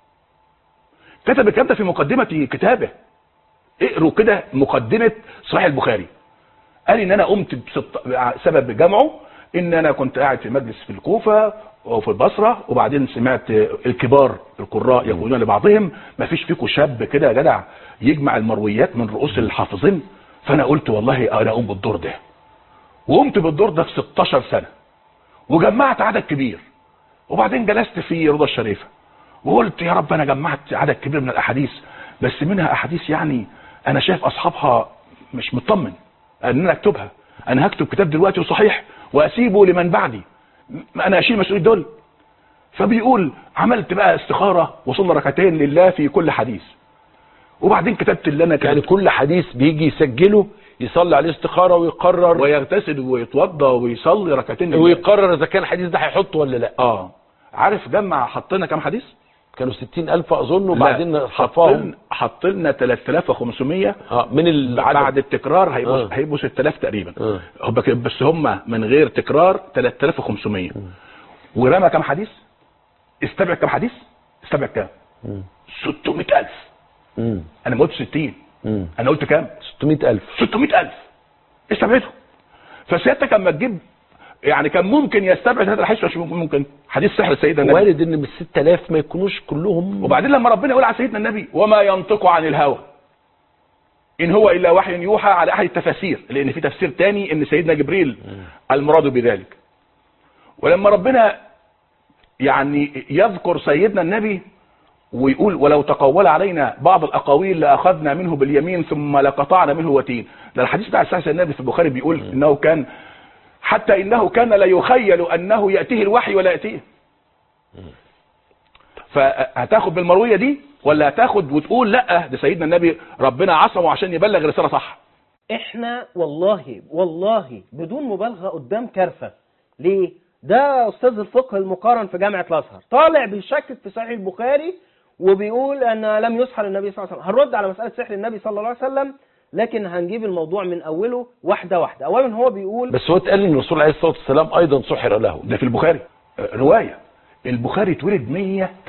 كتب الكلام ده في مقدمه كتابه اقروا كده مقدمه صحيح البخاري قال ان انا قمت بست... سبب جمعه ان انا كنت قاعد في مجلس في الكوفه وفي البصره وبعدين سمعت الكبار القراء يقولون لبعضهم ما فيش فيكم شاب كده يا جدع يجمع المرويات من رؤوس الحافظين فانا قلت والله انا اقوم بالدور ده وقمت بالدور ده في 16 سنه وجمعت عدد كبير وبعدين جلست في رضا الشريفه وقلت يا رب انا جمعت عدد كبير من الاحاديث بس منها احاديث يعني انا شايف اصحابها مش مطمن ان انا اكتبها انا هكتب كتاب دلوقتي وصحيح واسيبه لمن بعدي م- انا اشيل مسؤوليه دول فبيقول عملت بقى استخاره وصلنا ركعتين لله في كل حديث وبعدين كتبت اللي انا يعني كتبت كل حديث بيجي يسجله يصلي عليه استخاره ويقرر ويغتسل ويتوضا ويصلي ركعتين لله. ويقرر اذا كان الحديث ده هيحطه ولا لا اه عارف جمع حطينا كام حديث كانوا 60000 اظن لا، وبعدين حطاهم حطلنا حطلنا 3500 اه من العدد بعد التكرار هيبقوا آه. هيبقوا 6000 تقريبا آه. هم بك- بس هم من غير تكرار 3500 ورمى كام حديث استبعد كام حديث استبعد كام مم. 600000 مم. انا ما قلتش 60 مم. انا قلت كام 600000 600000 استبعده فسيادتك اما تجيب يعني كان ممكن يستبعد هذا الحديث مش ممكن ممكن حديث سحر سيدنا النبي وارد ان من 6000 ما يكونوش كلهم وبعدين لما ربنا يقول على سيدنا النبي وما ينطق عن الهوى ان هو الا وحي يوحى على احد التفاسير لان في تفسير تاني ان سيدنا جبريل المراد بذلك ولما ربنا يعني يذكر سيدنا النبي ويقول ولو تقول علينا بعض الاقاويل لاخذنا منه باليمين ثم لقطعنا منه وتين ده الحديث بتاع سيدنا النبي في البخاري بيقول انه كان حتى انه كان لا يخيل انه ياتيه الوحي ولا ياتيه فهتاخد بالمرويه دي ولا هتاخد وتقول لا ده سيدنا النبي ربنا عصمه عشان يبلغ الرساله صح احنا والله والله بدون مبالغه قدام كارثه ليه ده استاذ الفقه المقارن في جامعه الازهر طالع بيشكك في صحيح البخاري وبيقول ان لم يسحر النبي صلى الله عليه وسلم هنرد على مساله سحر النبي صلى الله عليه وسلم لكن هنجيب الموضوع من اوله واحده واحده اولا هو بيقول بس هو اتقال ان الرسول عليه الصلاه والسلام ايضا سحر له ده في البخاري آه، روايه البخاري اتولد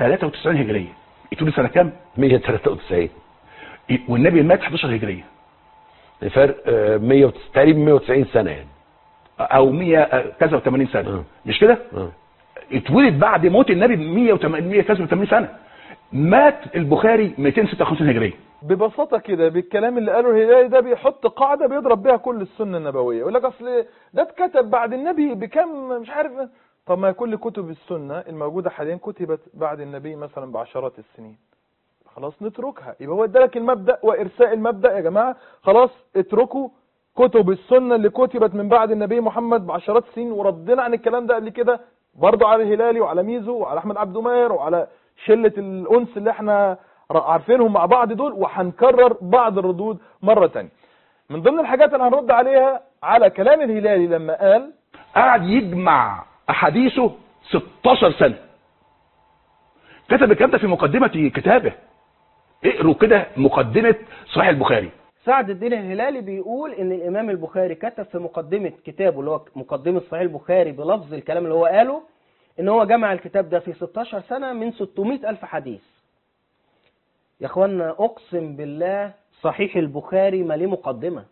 193 هجريه اتولد سنه كام 193 والنبي مات 11 هجريه فرق آه، 100 وت- تقريبا 190 سنه يعني او 100 كذا و80 سنه آه. مش كده آه. اتولد بعد موت النبي ب 180 100 كذا و80 سنه مات البخاري 256 هجريه ببساطة كده بالكلام اللي قاله الهلالي ده بيحط قاعدة بيضرب بيها كل السنة النبوية يقول لك اصل ده اتكتب بعد النبي بكم مش عارف طب ما كل كتب السنة الموجودة حاليا كتبت بعد النبي مثلا بعشرات السنين خلاص نتركها يبقى هو ادالك المبدأ وارساء المبدأ يا جماعة خلاص اتركوا كتب السنة اللي كتبت من بعد النبي محمد بعشرات السنين وردنا عن الكلام ده قبل كده برضه على الهلالي وعلى ميزو وعلى احمد عبد ماهر وعلى شلة الانس اللي احنا ر- عارفينهم مع بعض دول وهنكرر بعض الردود مرة تانية من ضمن الحاجات اللي هنرد عليها على كلام الهلالي لما قال قعد يجمع احاديثه 16 سنه كتب الكلام ده في مقدمه كتابه اقروا كده مقدمه صحيح البخاري سعد الدين الهلالي بيقول ان الامام البخاري كتب في مقدمه كتابه اللي هو مقدمه صحيح البخاري بلفظ الكلام اللي هو قاله ان هو جمع الكتاب ده في 16 سنه من 600 الف حديث يا اخوانا اقسم بالله صحيح البخاري ما ليه مقدمه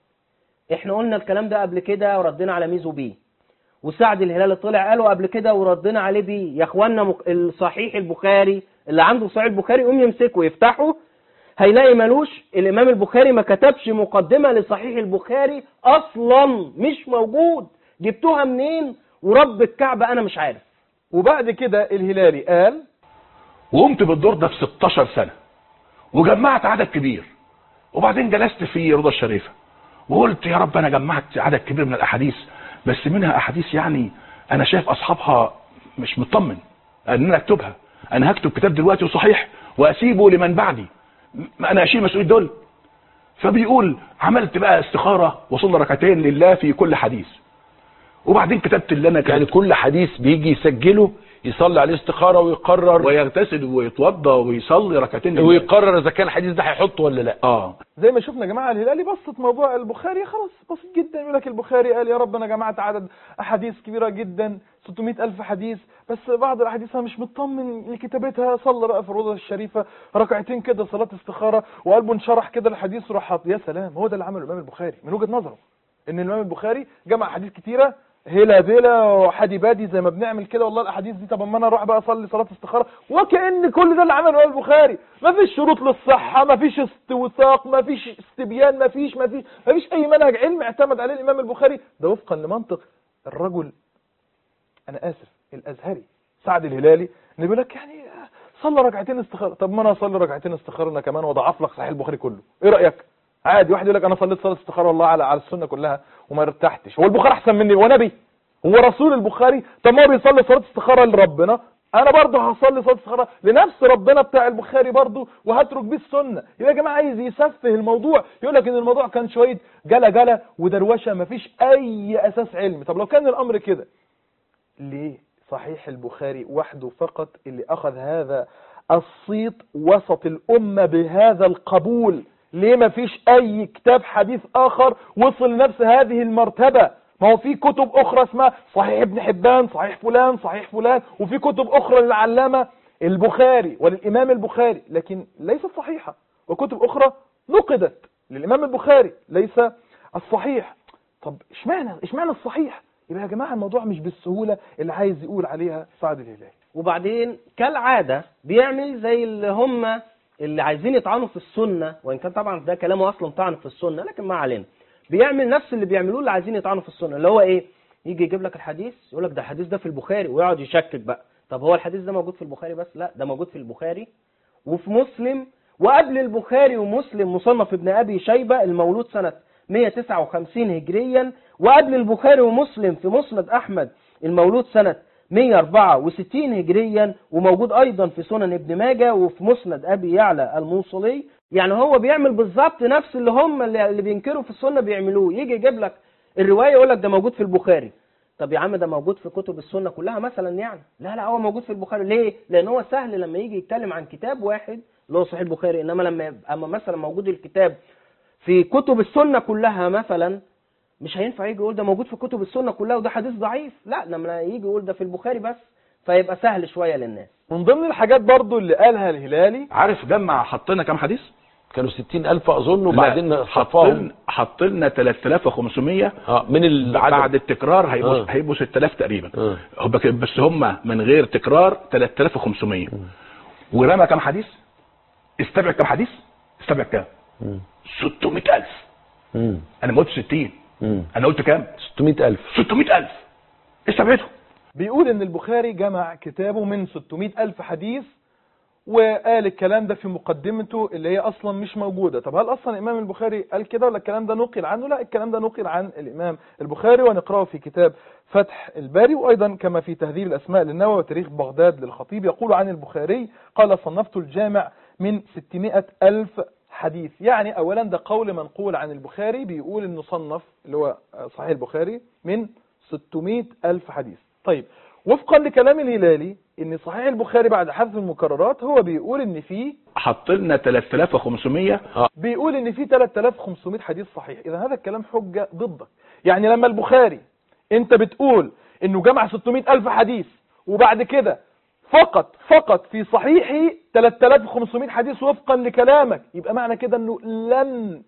احنا قلنا الكلام ده قبل كده وردينا على ميزو بيه وسعد الهلالي طلع قاله قبل كده وردينا عليه بيه يا اخوانا مق- الصحيح البخاري اللي عنده صحيح البخاري يقوم يمسكه ويفتحه هيلاقي ملوش الامام البخاري ما كتبش مقدمه لصحيح البخاري اصلا مش موجود جبتوها منين ورب الكعبه انا مش عارف وبعد كده الهلالي قال وقمت بالدور ده في 16 سنه وجمعت عدد كبير وبعدين جلست في رضا الشريفه وقلت يا رب انا جمعت عدد كبير من الاحاديث بس منها احاديث يعني انا شايف اصحابها مش مطمن ان انا اكتبها انا هكتب كتاب دلوقتي وصحيح واسيبه لمن بعدي م- انا اشيل مسؤوليه دول فبيقول عملت بقى استخاره وصلنا ركعتين لله في كل حديث وبعدين كتبت اللي انا يعني كتبت كل حديث بيجي يسجله يصلي عليه استخاره ويقرر ويغتسل ويتوضى ويصلي ركعتين لله. ويقرر اذا كان الحديث ده هيحطه ولا لا اه زي ما شفنا يا جماعه الهلالي بسط موضوع البخاري خلاص بسيط جدا يقول لك البخاري قال يا رب انا جمعت عدد احاديث كبيره جدا 600 الف حديث بس بعض الاحاديث انا مش مطمن لكتابتها صلى بقى في الروضه الشريفه ركعتين كده صلاه استخاره وقلبه انشرح كده الحديث وراح حاط- يا سلام هو ده اللي عمله الامام البخاري من وجهه نظره ان الامام البخاري جمع احاديث كتيره هلا بلا وحدي بادي زي ما بنعمل كده والله الاحاديث دي طب اما انا اروح بقى اصلي صلاه استخاره وكان كل ده اللي عمله الامام البخاري ما فيش شروط للصحه ما فيش استوثاق ما فيش استبيان ما فيش ما فيش ما فيش اي منهج علمي اعتمد عليه الامام البخاري ده وفقا لمنطق الرجل انا اسف الازهري سعد الهلالي اللي بيقول لك يعني صلى ركعتين استخاره طب ما انا اصلي ركعتين استخاره انا كمان واضعف لك صحيح البخاري كله ايه رايك عادي واحد يقول لك انا صليت صلاه استخاره والله على على السنه كلها وما ارتحتش هو البخاري احسن مني هو نبي هو رسول البخاري طب ما هو بيصلي صلاه استخاره لربنا انا برضه هصلي صلاه استخاره لنفس ربنا بتاع البخاري برضه وهترك بيه السنه يبقى يا جماعه عايز يسفه الموضوع يقول لك ان الموضوع كان شويه جلا جلا ودروشه مفيش اي اساس علمي طب لو كان الامر كده ليه صحيح البخاري وحده فقط اللي أخذ هذا الصيت وسط الأمة بهذا القبول ليه ما فيش أي كتاب حديث آخر وصل لنفس هذه المرتبة ما هو في كتب أخرى اسمها صحيح ابن حبان صحيح فلان صحيح فلان وفي كتب أخرى للعلامة البخاري وللإمام البخاري لكن ليست صحيحة وكتب أخرى نقدت للإمام البخاري ليس الصحيح طب اشمعنى اشمعنى الصحيح يبقى يا جماعه الموضوع مش بالسهوله اللي عايز يقول عليها سعد الهلالي وبعدين كالعادة بيعمل زي اللي هم اللي عايزين يطعنوا في السنة وإن كان طبعا ده كلامه أصلا طعن في السنة لكن ما علينا بيعمل نفس اللي بيعملوه اللي عايزين يطعنوا في السنة اللي هو إيه يجي يجيب لك الحديث يقول لك ده الحديث ده في البخاري ويقعد يشكك بقى طب هو الحديث ده موجود في البخاري بس لا ده موجود في البخاري وفي مسلم وقبل البخاري ومسلم مصنف ابن أبي شيبة المولود سنة 159 هجريا وقبل البخاري ومسلم في مسند أحمد المولود سنة 164 هجريا وموجود أيضا في سنن ابن ماجه وفي مسند أبي يعلى الموصلي يعني هو بيعمل بالظبط نفس اللي هم اللي اللي بينكروا في السنة بيعملوه يجي يجيب لك الرواية يقول لك ده موجود في البخاري طب يا عم ده موجود في كتب السنة كلها مثلا يعني لا لا هو موجود في البخاري ليه لأن هو سهل لما يجي يتكلم عن كتاب واحد اللي هو صحيح البخاري إنما لما يبقى أما مثلا موجود الكتاب في كتب السنة كلها مثلا مش هينفع يجي يقول ده موجود في كتب السنة كلها وده حديث ضعيف لا لما يجي يقول ده في البخاري بس فيبقى سهل شوية للناس من ضمن الحاجات برضو اللي قالها الهلالي عارف جمع حطينا كام حديث كانوا 60000 اظن لا، وبعدين حط صفاهم لنا- حط لنا 3500 اه من العدد بعد التكرار هيبقوا آه. هيبقوا 6000 تقريبا آه. هو بك- بس هم من غير تكرار 3500 ورمى كام حديث استبعد كام حديث استبعد كام 600000 مم. انا ما قلتش 60 مم. انا قلت كام 600000 600000 استبعدهم بيقول ان البخاري جمع كتابه من 600 الف حديث وقال الكلام ده في مقدمته اللي هي اصلا مش موجوده طب هل اصلا الامام البخاري قال كده ولا الكلام ده نقل عنه لا الكلام ده نقل عن الامام البخاري ونقراه في كتاب فتح الباري وايضا كما في تهذيب الاسماء للنووي وتاريخ بغداد للخطيب يقول عن البخاري قال صنفت الجامع من 600 الف حديث يعني اولا ده قول منقول عن البخاري بيقول انه صنف اللي هو صحيح البخاري من 600 الف حديث طيب وفقا لكلام الهلالي ان صحيح البخاري بعد حذف المكررات هو بيقول ان فيه حط لنا 3500 بيقول ان في 3500 حديث صحيح اذا هذا الكلام حجة ضدك يعني لما البخاري انت بتقول انه جمع 600 الف حديث وبعد كده فقط فقط في صحيحه 3500 حديث وفقا لكلامك يبقى معنى كده انه لن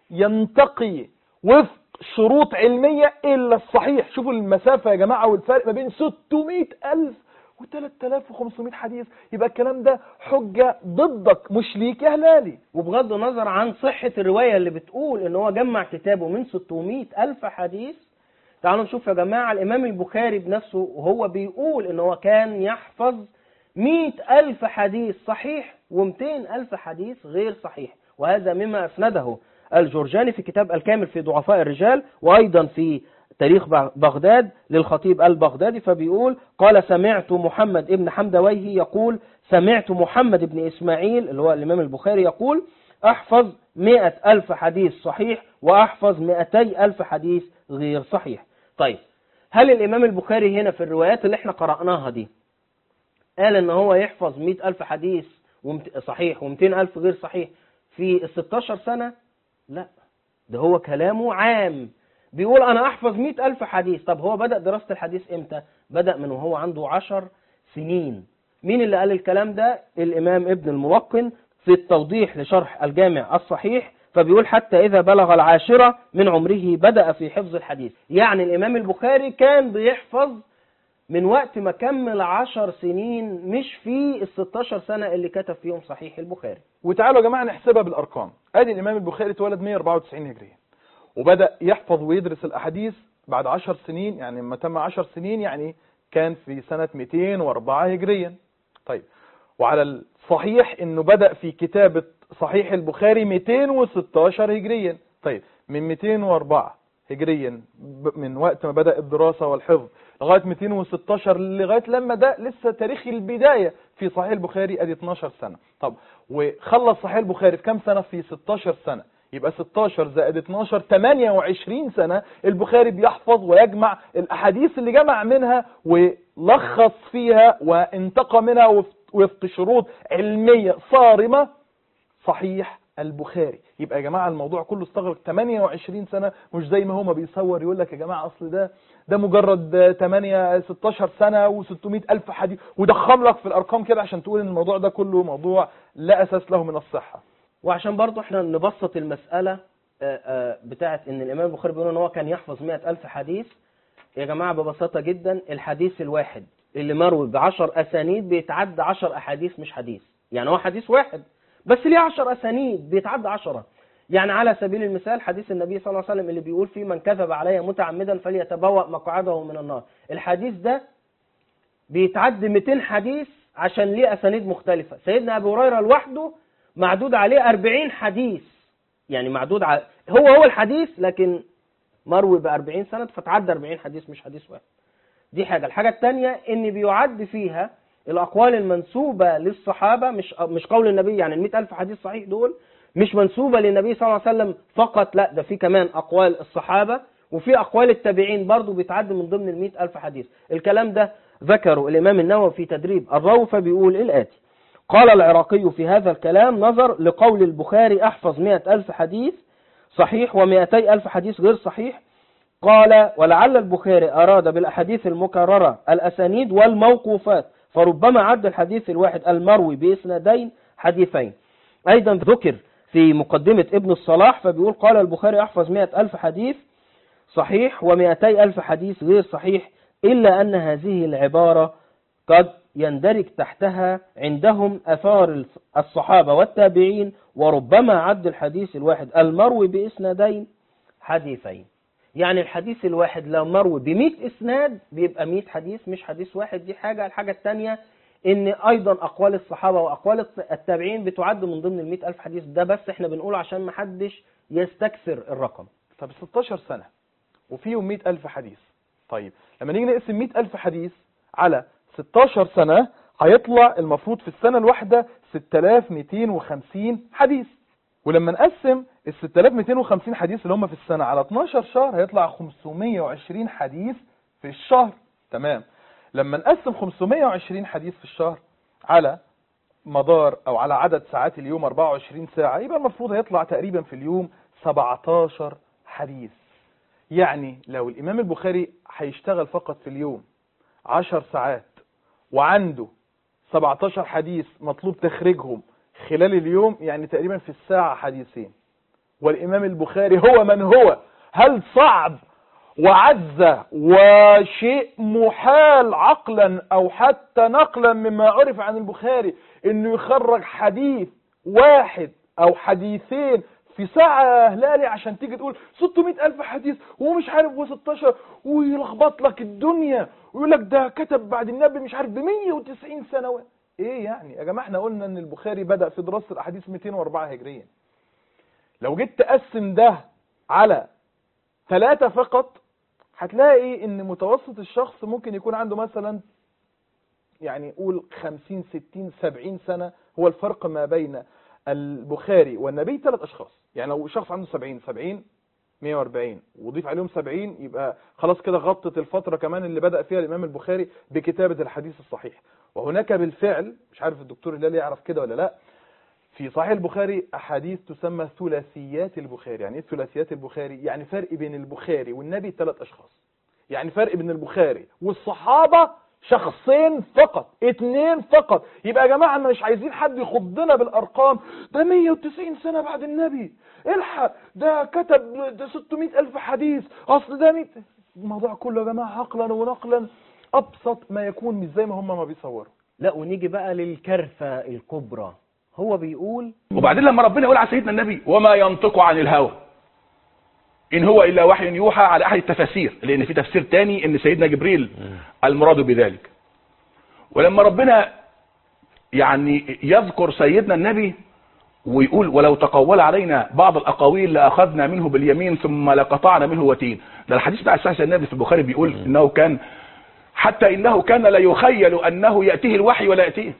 ينتقي وفق شروط علمية الا الصحيح شوفوا المسافة يا جماعة والفرق ما بين 600 الف و 3500 حديث يبقى الكلام ده حجة ضدك مش ليك يا هلالي وبغض النظر عن صحة الرواية اللي بتقول ان هو جمع كتابه من 600 ألف حديث تعالوا نشوف يا جماعة الإمام البخاري بنفسه وهو بيقول ان هو كان يحفظ 100 ألف حديث صحيح و200 ألف حديث غير صحيح وهذا مما أسنده الجرجاني في كتاب الكامل في ضعفاء الرجال وأيضا في تاريخ بغداد للخطيب البغدادي فبيقول قال سمعت محمد ابن حمدويه يقول سمعت محمد ابن إسماعيل اللي هو الإمام البخاري يقول أحفظ مئة ألف حديث صحيح وأحفظ مئتي ألف حديث غير صحيح طيب هل الإمام البخاري هنا في الروايات اللي احنا قرأناها دي قال ان هو يحفظ مئة ألف حديث ومت... صحيح ومئتين ألف غير صحيح في الستاشر سنة لا ده هو كلامه عام بيقول انا احفظ مئة ألف حديث طب هو بدأ دراسة الحديث امتى بدأ من وهو عنده عشر سنين مين اللي قال الكلام ده الامام ابن الملقن في التوضيح لشرح الجامع الصحيح فبيقول حتى إذا بلغ العاشرة من عمره بدأ في حفظ الحديث يعني الإمام البخاري كان بيحفظ من وقت ما كمل عشر سنين مش في الستاشر سنة اللي كتب فيهم صحيح البخاري وتعالوا يا جماعة نحسبها بالأرقام ادي الإمام البخاري اتولد 194 هجرية وبدأ يحفظ ويدرس الأحاديث بعد 10 سنين يعني لما تم 10 سنين يعني كان في سنة 204 هجريا طيب وعلى الصحيح انه بدأ في كتابة صحيح البخاري 216 هجريا طيب من 204 هجريا من وقت ما بدأ الدراسة والحفظ لغاية 216 لغاية لما ده لسه تاريخ البداية في صحيح البخاري ادي 12 سنة طب وخلص صحيح البخاري في كام سنة في 16 سنة يبقى 16 زائد 12 28 سنة البخاري بيحفظ ويجمع الأحاديث اللي جمع منها ولخص فيها وانتقى منها وفق شروط علمية صارمة صحيح البخاري يبقى يا جماعة الموضوع كله استغرق 28 سنة مش زي ما هما بيصور يقول لك يا جماعة أصل ده ده مجرد 8 16 سنة و600 ألف حديث وضخم لك في الأرقام كده عشان تقول إن الموضوع ده كله موضوع لا أساس له من الصحة وعشان برضو احنا نبسط المسألة بتاعت ان الامام البخاري بيقول ان هو كان يحفظ مئة الف حديث يا جماعة ببساطة جدا الحديث الواحد اللي مروي بعشر اسانيد بيتعدى عشر احاديث مش حديث يعني هو حديث واحد بس ليه عشر اسانيد بيتعدى عشرة يعني على سبيل المثال حديث النبي صلى الله عليه وسلم اللي بيقول فيه من كذب علي متعمدا فليتبوأ مقعده من النار الحديث ده بيتعدى 200 حديث عشان ليه اسانيد مختلفة سيدنا ابو هريره لوحده معدود عليه 40 حديث يعني معدود على هو هو الحديث لكن مروي ب 40 سند فتعدى 40 حديث مش حديث واحد دي حاجة الحاجة الثانية ان بيعد فيها الاقوال المنسوبة للصحابة مش مش قول النبي يعني ال ألف حديث صحيح دول مش منسوبة للنبي صلى الله عليه وسلم فقط لا ده في كمان اقوال الصحابة وفي اقوال التابعين برضو بيتعد من ضمن ال ألف حديث الكلام ده ذكره الامام النووي في تدريب الروفة بيقول الاتي قال العراقي في هذا الكلام نظر لقول البخاري أحفظ مئة ألف حديث صحيح ومئتي ألف حديث غير صحيح قال ولعل البخاري أراد بالأحاديث المكررة الأسانيد والموقوفات فربما عد الحديث الواحد المروي بإسنادين حديثين أيضا ذكر في مقدمة ابن الصلاح فبيقول قال البخاري أحفظ مئة ألف حديث صحيح ومئتي ألف حديث غير صحيح إلا أن هذه العبارة قد يندرج تحتها عندهم أثار الصحابة والتابعين وربما عد الحديث الواحد المروي بإسنادين حديثين يعني الحديث الواحد لو مروي بمئة إسناد بيبقى مئة حديث مش حديث واحد دي حاجة الحاجة التانية ان ايضا اقوال الصحابة واقوال التابعين بتعد من ضمن المئة الف حديث ده بس احنا بنقوله عشان محدش يستكثر الرقم طب 16 سنة وفيهم 100 ألف حديث طيب لما نيجي نقسم 100 ألف حديث على 16 سنة هيطلع المفروض في السنة الواحدة 6250 حديث ولما نقسم ال 6250 حديث اللي هم في السنة على 12 شهر هيطلع 520 حديث في الشهر تمام لما نقسم 520 حديث في الشهر على مدار او على عدد ساعات اليوم 24 ساعة يبقى المفروض هيطلع تقريبا في اليوم 17 حديث يعني لو الامام البخاري هيشتغل فقط في اليوم 10 ساعات وعنده 17 حديث مطلوب تخريجهم خلال اليوم يعني تقريبا في الساعة حديثين والامام البخاري هو من هو هل صعب وعزة وشيء محال عقلا او حتى نقلا مما عرف عن البخاري انه يخرج حديث واحد او حديثين في ساعة يا هلالي عشان تيجي تقول 600 ألف حديث وهو مش عارف هو 16 ويلخبط لك الدنيا ويقول لك ده كتب بعد النبي مش عارف ب 190 سنة ايه يعني يا جماعة احنا قلنا ان البخاري بدأ في دراسة الأحاديث 204 هجريا لو جيت تقسم ده على ثلاثة فقط هتلاقي ان متوسط الشخص ممكن يكون عنده مثلا يعني قول 50 60 70 سنة هو الفرق ما بين البخاري والنبي ثلاث اشخاص يعني لو شخص عنده 70 70 140 وضيف عليهم 70 يبقى خلاص كده غطت الفترة كمان اللي بدأ فيها الإمام البخاري بكتابة الحديث الصحيح وهناك بالفعل مش عارف الدكتور هلال يعرف كده ولا لا في صحيح البخاري أحاديث تسمى ثلاثيات البخاري يعني ايه ثلاثيات البخاري يعني فرق بين البخاري والنبي ثلاث أشخاص يعني فرق بين البخاري والصحابة شخصين فقط اتنين فقط يبقى يا جماعة مش عايزين حد يخضنا بالأرقام ده 190 سنة بعد النبي الحق ده كتب ده 600 ألف حديث أصل ده 100 الموضوع كله يا جماعة عقلا ونقلا أبسط ما يكون مش زي ما هم ما بيصوروا لا ونيجي بقى للكرفة الكبرى هو بيقول وبعدين لما ربنا يقول على سيدنا النبي وما ينطق عن الهوى إن هو إلا وحي يوحى على أحد التفاسير لأن في تفسير تاني إن سيدنا جبريل المراد بذلك ولما ربنا يعني يذكر سيدنا النبي ويقول ولو تقول علينا بعض الأقاويل لأخذنا منه باليمين ثم لقطعنا منه وتين ده الحديث بتاع السادس النبي في البخاري بيقول إنه كان حتى إنه كان لا يخيل أنه يأتيه الوحي ولا يأتيه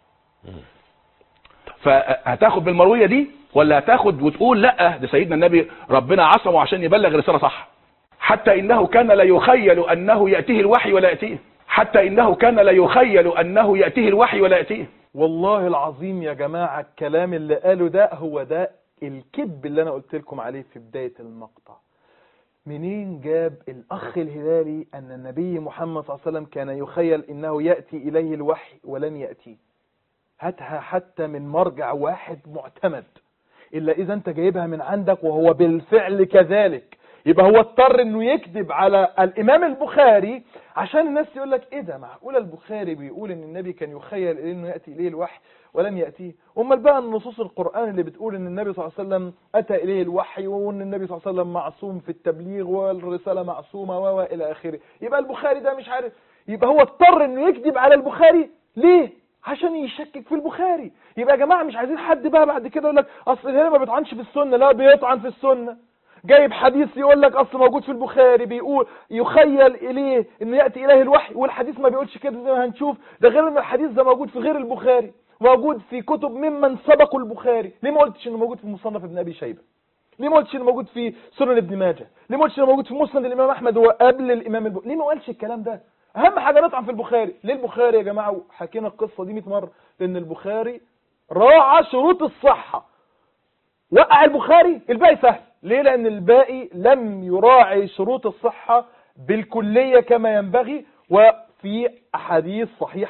فهتاخد بالمروية دي ولا هتاخد وتقول لا ده سيدنا النبي ربنا عصمه عشان يبلغ رسالة صح حتى إنه كان لا يخيل أنه يأتيه الوحي ولا يأتيه حتى إنه كان لا يخيل أنه يأتيه الوحي ولا يأتيه والله العظيم يا جماعة الكلام اللي قاله ده هو ده الكذب اللي أنا قلت لكم عليه في بداية المقطع منين جاب الأخ الهلالي أن النبي محمد صلى الله عليه وسلم كان يخيل إنه يأتي إليه الوحي ولم يأتيه هاتها حتى من مرجع واحد معتمد إلا إذا أنت جايبها من عندك وهو بالفعل كذلك يبقى هو اضطر انه يكذب على الامام البخاري عشان الناس يقول لك ايه ده معقول البخاري بيقول ان النبي كان يخيل اليه انه ياتي اليه الوحي ولم ياتيه امال بقى النصوص القران اللي بتقول ان النبي صلى الله عليه وسلم اتى اليه الوحي وان النبي صلى الله عليه وسلم معصوم في التبليغ والرساله معصومه و الى اخره يبقى البخاري ده مش عارف يبقى هو اضطر انه يكذب على البخاري ليه عشان يشكك في البخاري يبقى يا جماعه مش عايزين حد بقى بعد كده يقول لك اصل الهلال ما بيطعنش في السنه لا بيطعن في السنه جايب حديث يقول لك اصل موجود في البخاري بيقول يخيل اليه انه ياتي اليه الوحي والحديث ما بيقولش كده زي ما هنشوف ده غير ان الحديث ده موجود في غير البخاري موجود في كتب ممن سبقوا البخاري ليه ما قلتش انه موجود في مصنف ابن ابي شيبه ليه ما قلتش انه موجود في سنن ابن ماجه ليه ما قلتش انه موجود في مسند الامام احمد وقبل الامام البخاري ليه ما قالش الكلام ده اهم حاجه نطعن في البخاري ليه البخاري يا جماعه حكينا القصه دي 100 مره لان البخاري راعى شروط الصحه وقع البخاري الباقي سهل ليه لان الباقي لم يراعي شروط الصحة بالكلية كما ينبغي وفي احاديث صحيحة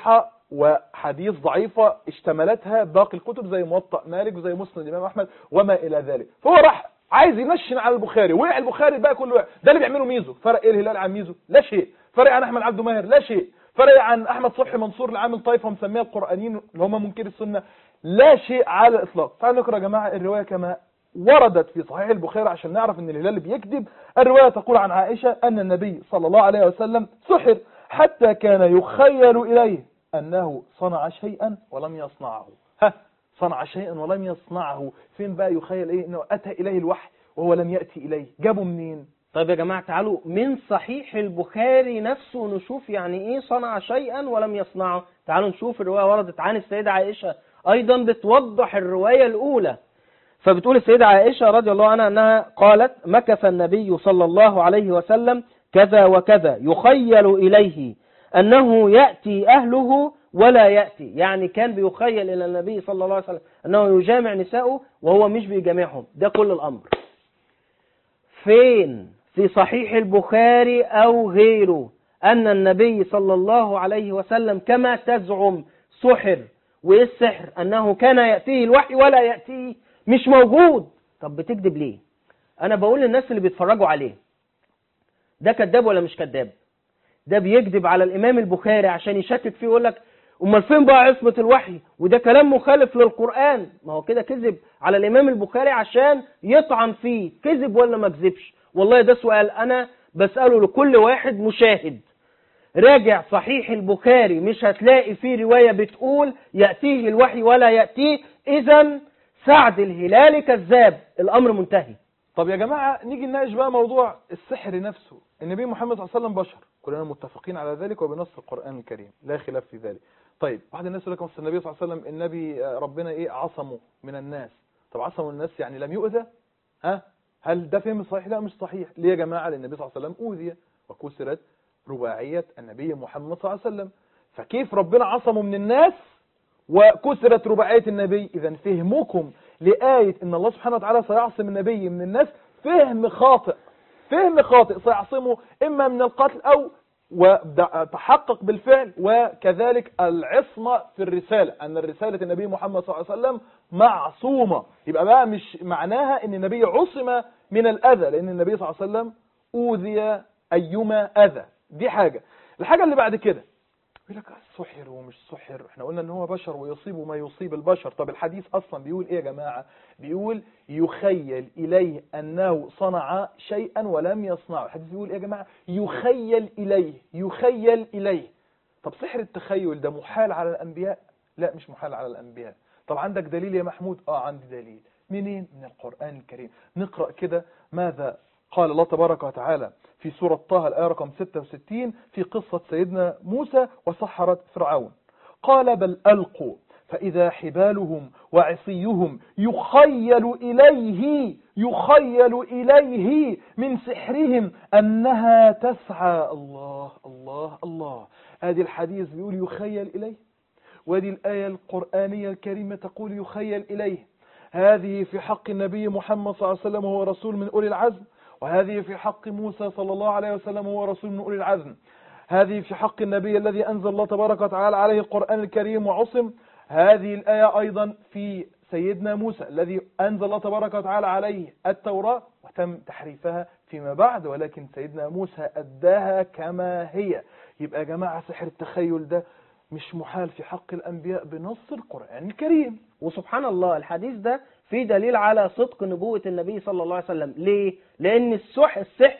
وحديث ضعيفة اشتملتها باقي الكتب زي موطأ مالك وزي مسند الإمام أحمد وما إلى ذلك فهو راح عايز ينشن على البخاري وقع البخاري بقى كله وقع ده اللي بيعمله ميزو فرق ايه الهلال عن ميزو لا شيء فرق عن احمد عبد ماهر لا شيء فرق عن احمد صبحي منصور اللي عامل طائفه مسميها القرانيين اللي هم منكر السنه لا شيء على الاطلاق تعالوا نقرا يا جماعه الروايه كما وردت في صحيح البخاري عشان نعرف ان الهلال بيكذب الروايه تقول عن عائشه ان النبي صلى الله عليه وسلم سحر حتى كان يخيل اليه انه صنع شيئا ولم يصنعه ها صنع شيئا ولم يصنعه فين بقى يخيل ايه انه اتى اليه الوحي وهو لم ياتي اليه جابه منين طيب يا جماعة تعالوا من صحيح البخاري نفسه نشوف يعني ايه صنع شيئا ولم يصنعه تعالوا نشوف الرواية وردت عن السيدة عائشة ايضا بتوضح الرواية الاولى فبتقول السيدة عائشة رضي الله عنها انها قالت مكث النبي صلى الله عليه وسلم كذا وكذا يخيل اليه انه يأتي اهله ولا يأتي يعني كان بيخيل الى النبي صلى الله عليه وسلم انه يجامع نساءه وهو مش بيجامعهم ده كل الامر فين في صحيح البخاري أو غيره أن النبي صلى الله عليه وسلم كما تزعم سحر وإيه السحر أنه كان يأتيه الوحي ولا يأتيه مش موجود طب بتكذب ليه أنا بقول للناس اللي بيتفرجوا عليه ده كذاب ولا مش كذاب ده بيكذب على الإمام البخاري عشان يشكك فيه ويقول لك امال فين بقى عصمة الوحي وده كلام مخالف للقرآن ما هو كده كذب على الإمام البخاري عشان يطعن فيه كذب ولا ما كذبش والله ده سؤال أنا بسأله لكل واحد مشاهد راجع صحيح البخاري مش هتلاقي فيه رواية بتقول يأتيه الوحي ولا يأتيه إذا سعد الهلالي كذاب الأمر منتهي طب يا جماعة نيجي نناقش بقى موضوع السحر نفسه النبي محمد صلى الله عليه وسلم بشر كلنا متفقين على ذلك وبنص القرآن الكريم لا خلاف في ذلك طيب واحد الناس يقول لك أصل النبي صلى الله عليه وسلم النبي آه، ربنا ايه عصمه من الناس طب عصمه من الناس يعني لم يؤذى ها هل ده فهم صحيح لا مش صحيح ليه يا جماعة لأن النبي صلى الله عليه وسلم أوذي وكسرت رباعية النبي محمد صلى الله عليه وسلم فكيف ربنا عصمه من الناس وكسرت رباعية النبي إذا فهمكم لآية إن الله سبحانه وتعالى سيعصم النبي من الناس فهم خاطئ فهم خاطئ سيعصمه إما من القتل أو وتحقق بالفعل وكذلك العصمة في الرسالة أن الرسالة النبي محمد صلى الله عليه وسلم معصومة يبقى بقى مش معناها أن النبي عصم من الأذى لأن النبي صلى الله عليه وسلم أوذي أيما أذى دي حاجة الحاجة اللي بعد كده يقول لك سحر ومش سحر احنا قلنا ان هو بشر ويصيب ما يصيب البشر طب الحديث اصلا بيقول ايه يا جماعة بيقول يخيل اليه انه صنع شيئا ولم يصنعه الحديث بيقول ايه يا جماعة يخيل اليه يخيل اليه طب سحر التخيل ده محال على الانبياء لا مش محال على الانبياء طب عندك دليل يا محمود اه عندي دليل منين من القرآن الكريم نقرأ كده ماذا قال الله تبارك وتعالى في سورة طه الآية رقم 66 في قصة سيدنا موسى وسحرة فرعون قال بل ألقوا فإذا حبالهم وعصيهم يخيل إليه يخيل إليه من سحرهم أنها تسعى الله الله الله هذه الحديث بيقول يخيل إليه وهذه الآية القرآنية الكريمة تقول يخيل إليه هذه في حق النبي محمد صلى الله عليه وسلم وهو رسول من أولي العزم وهذه في حق موسى صلى الله عليه وسلم وهو رسول من أولي العزم هذه في حق النبي الذي أنزل الله تبارك وتعالى عليه القرآن الكريم وعصم هذه الآية أيضا في سيدنا موسى الذي أنزل الله تبارك وتعالى عليه التوراة وتم تحريفها فيما بعد ولكن سيدنا موسى أداها كما هي يبقى يا جماعة سحر التخيل ده مش محال في حق الأنبياء بنص القرآن الكريم وسبحان الله الحديث ده فيه دليل على صدق نبوة النبي صلى الله عليه وسلم ليه؟ لأن السح السحر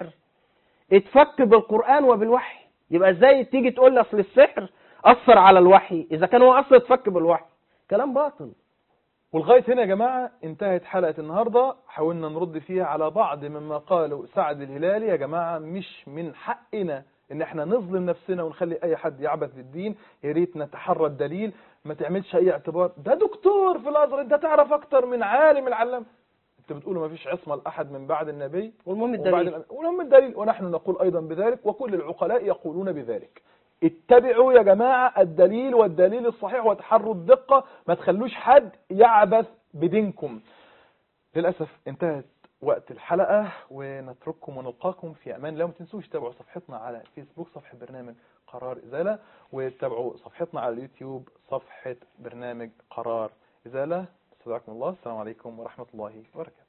اتفك بالقرآن وبالوحي يبقى ازاي تيجي تقول لي اصل السحر أثر على الوحي إذا كان هو أصلا اتفك بالوحي كلام باطل ولغاية هنا يا جماعة انتهت حلقة النهاردة حاولنا نرد فيها على بعض مما قاله سعد الهلالي يا جماعة مش من حقنا ان احنا نظلم نفسنا ونخلي اي حد يعبث بالدين يا ريت نتحرى الدليل ما تعملش اي اعتبار ده دكتور في الازهر انت تعرف اكتر من عالم العلام انت بتقول ما فيش عصمة لاحد من بعد النبي والمهم وبعد الدليل الأنبياء. والمهم الدليل ونحن نقول ايضا بذلك وكل العقلاء يقولون بذلك اتبعوا يا جماعة الدليل والدليل الصحيح وتحروا الدقة ما تخلوش حد يعبث بدينكم للأسف انتهت وقت الحلقة ونترككم ونلقاكم في أمان الله وما تنسوش تتابعوا صفحتنا على فيسبوك صفحة برنامج قرار إزالة وتتابعوا صفحتنا على اليوتيوب صفحة برنامج قرار إزالة استودعكم الله السلام عليكم ورحمة الله وبركاته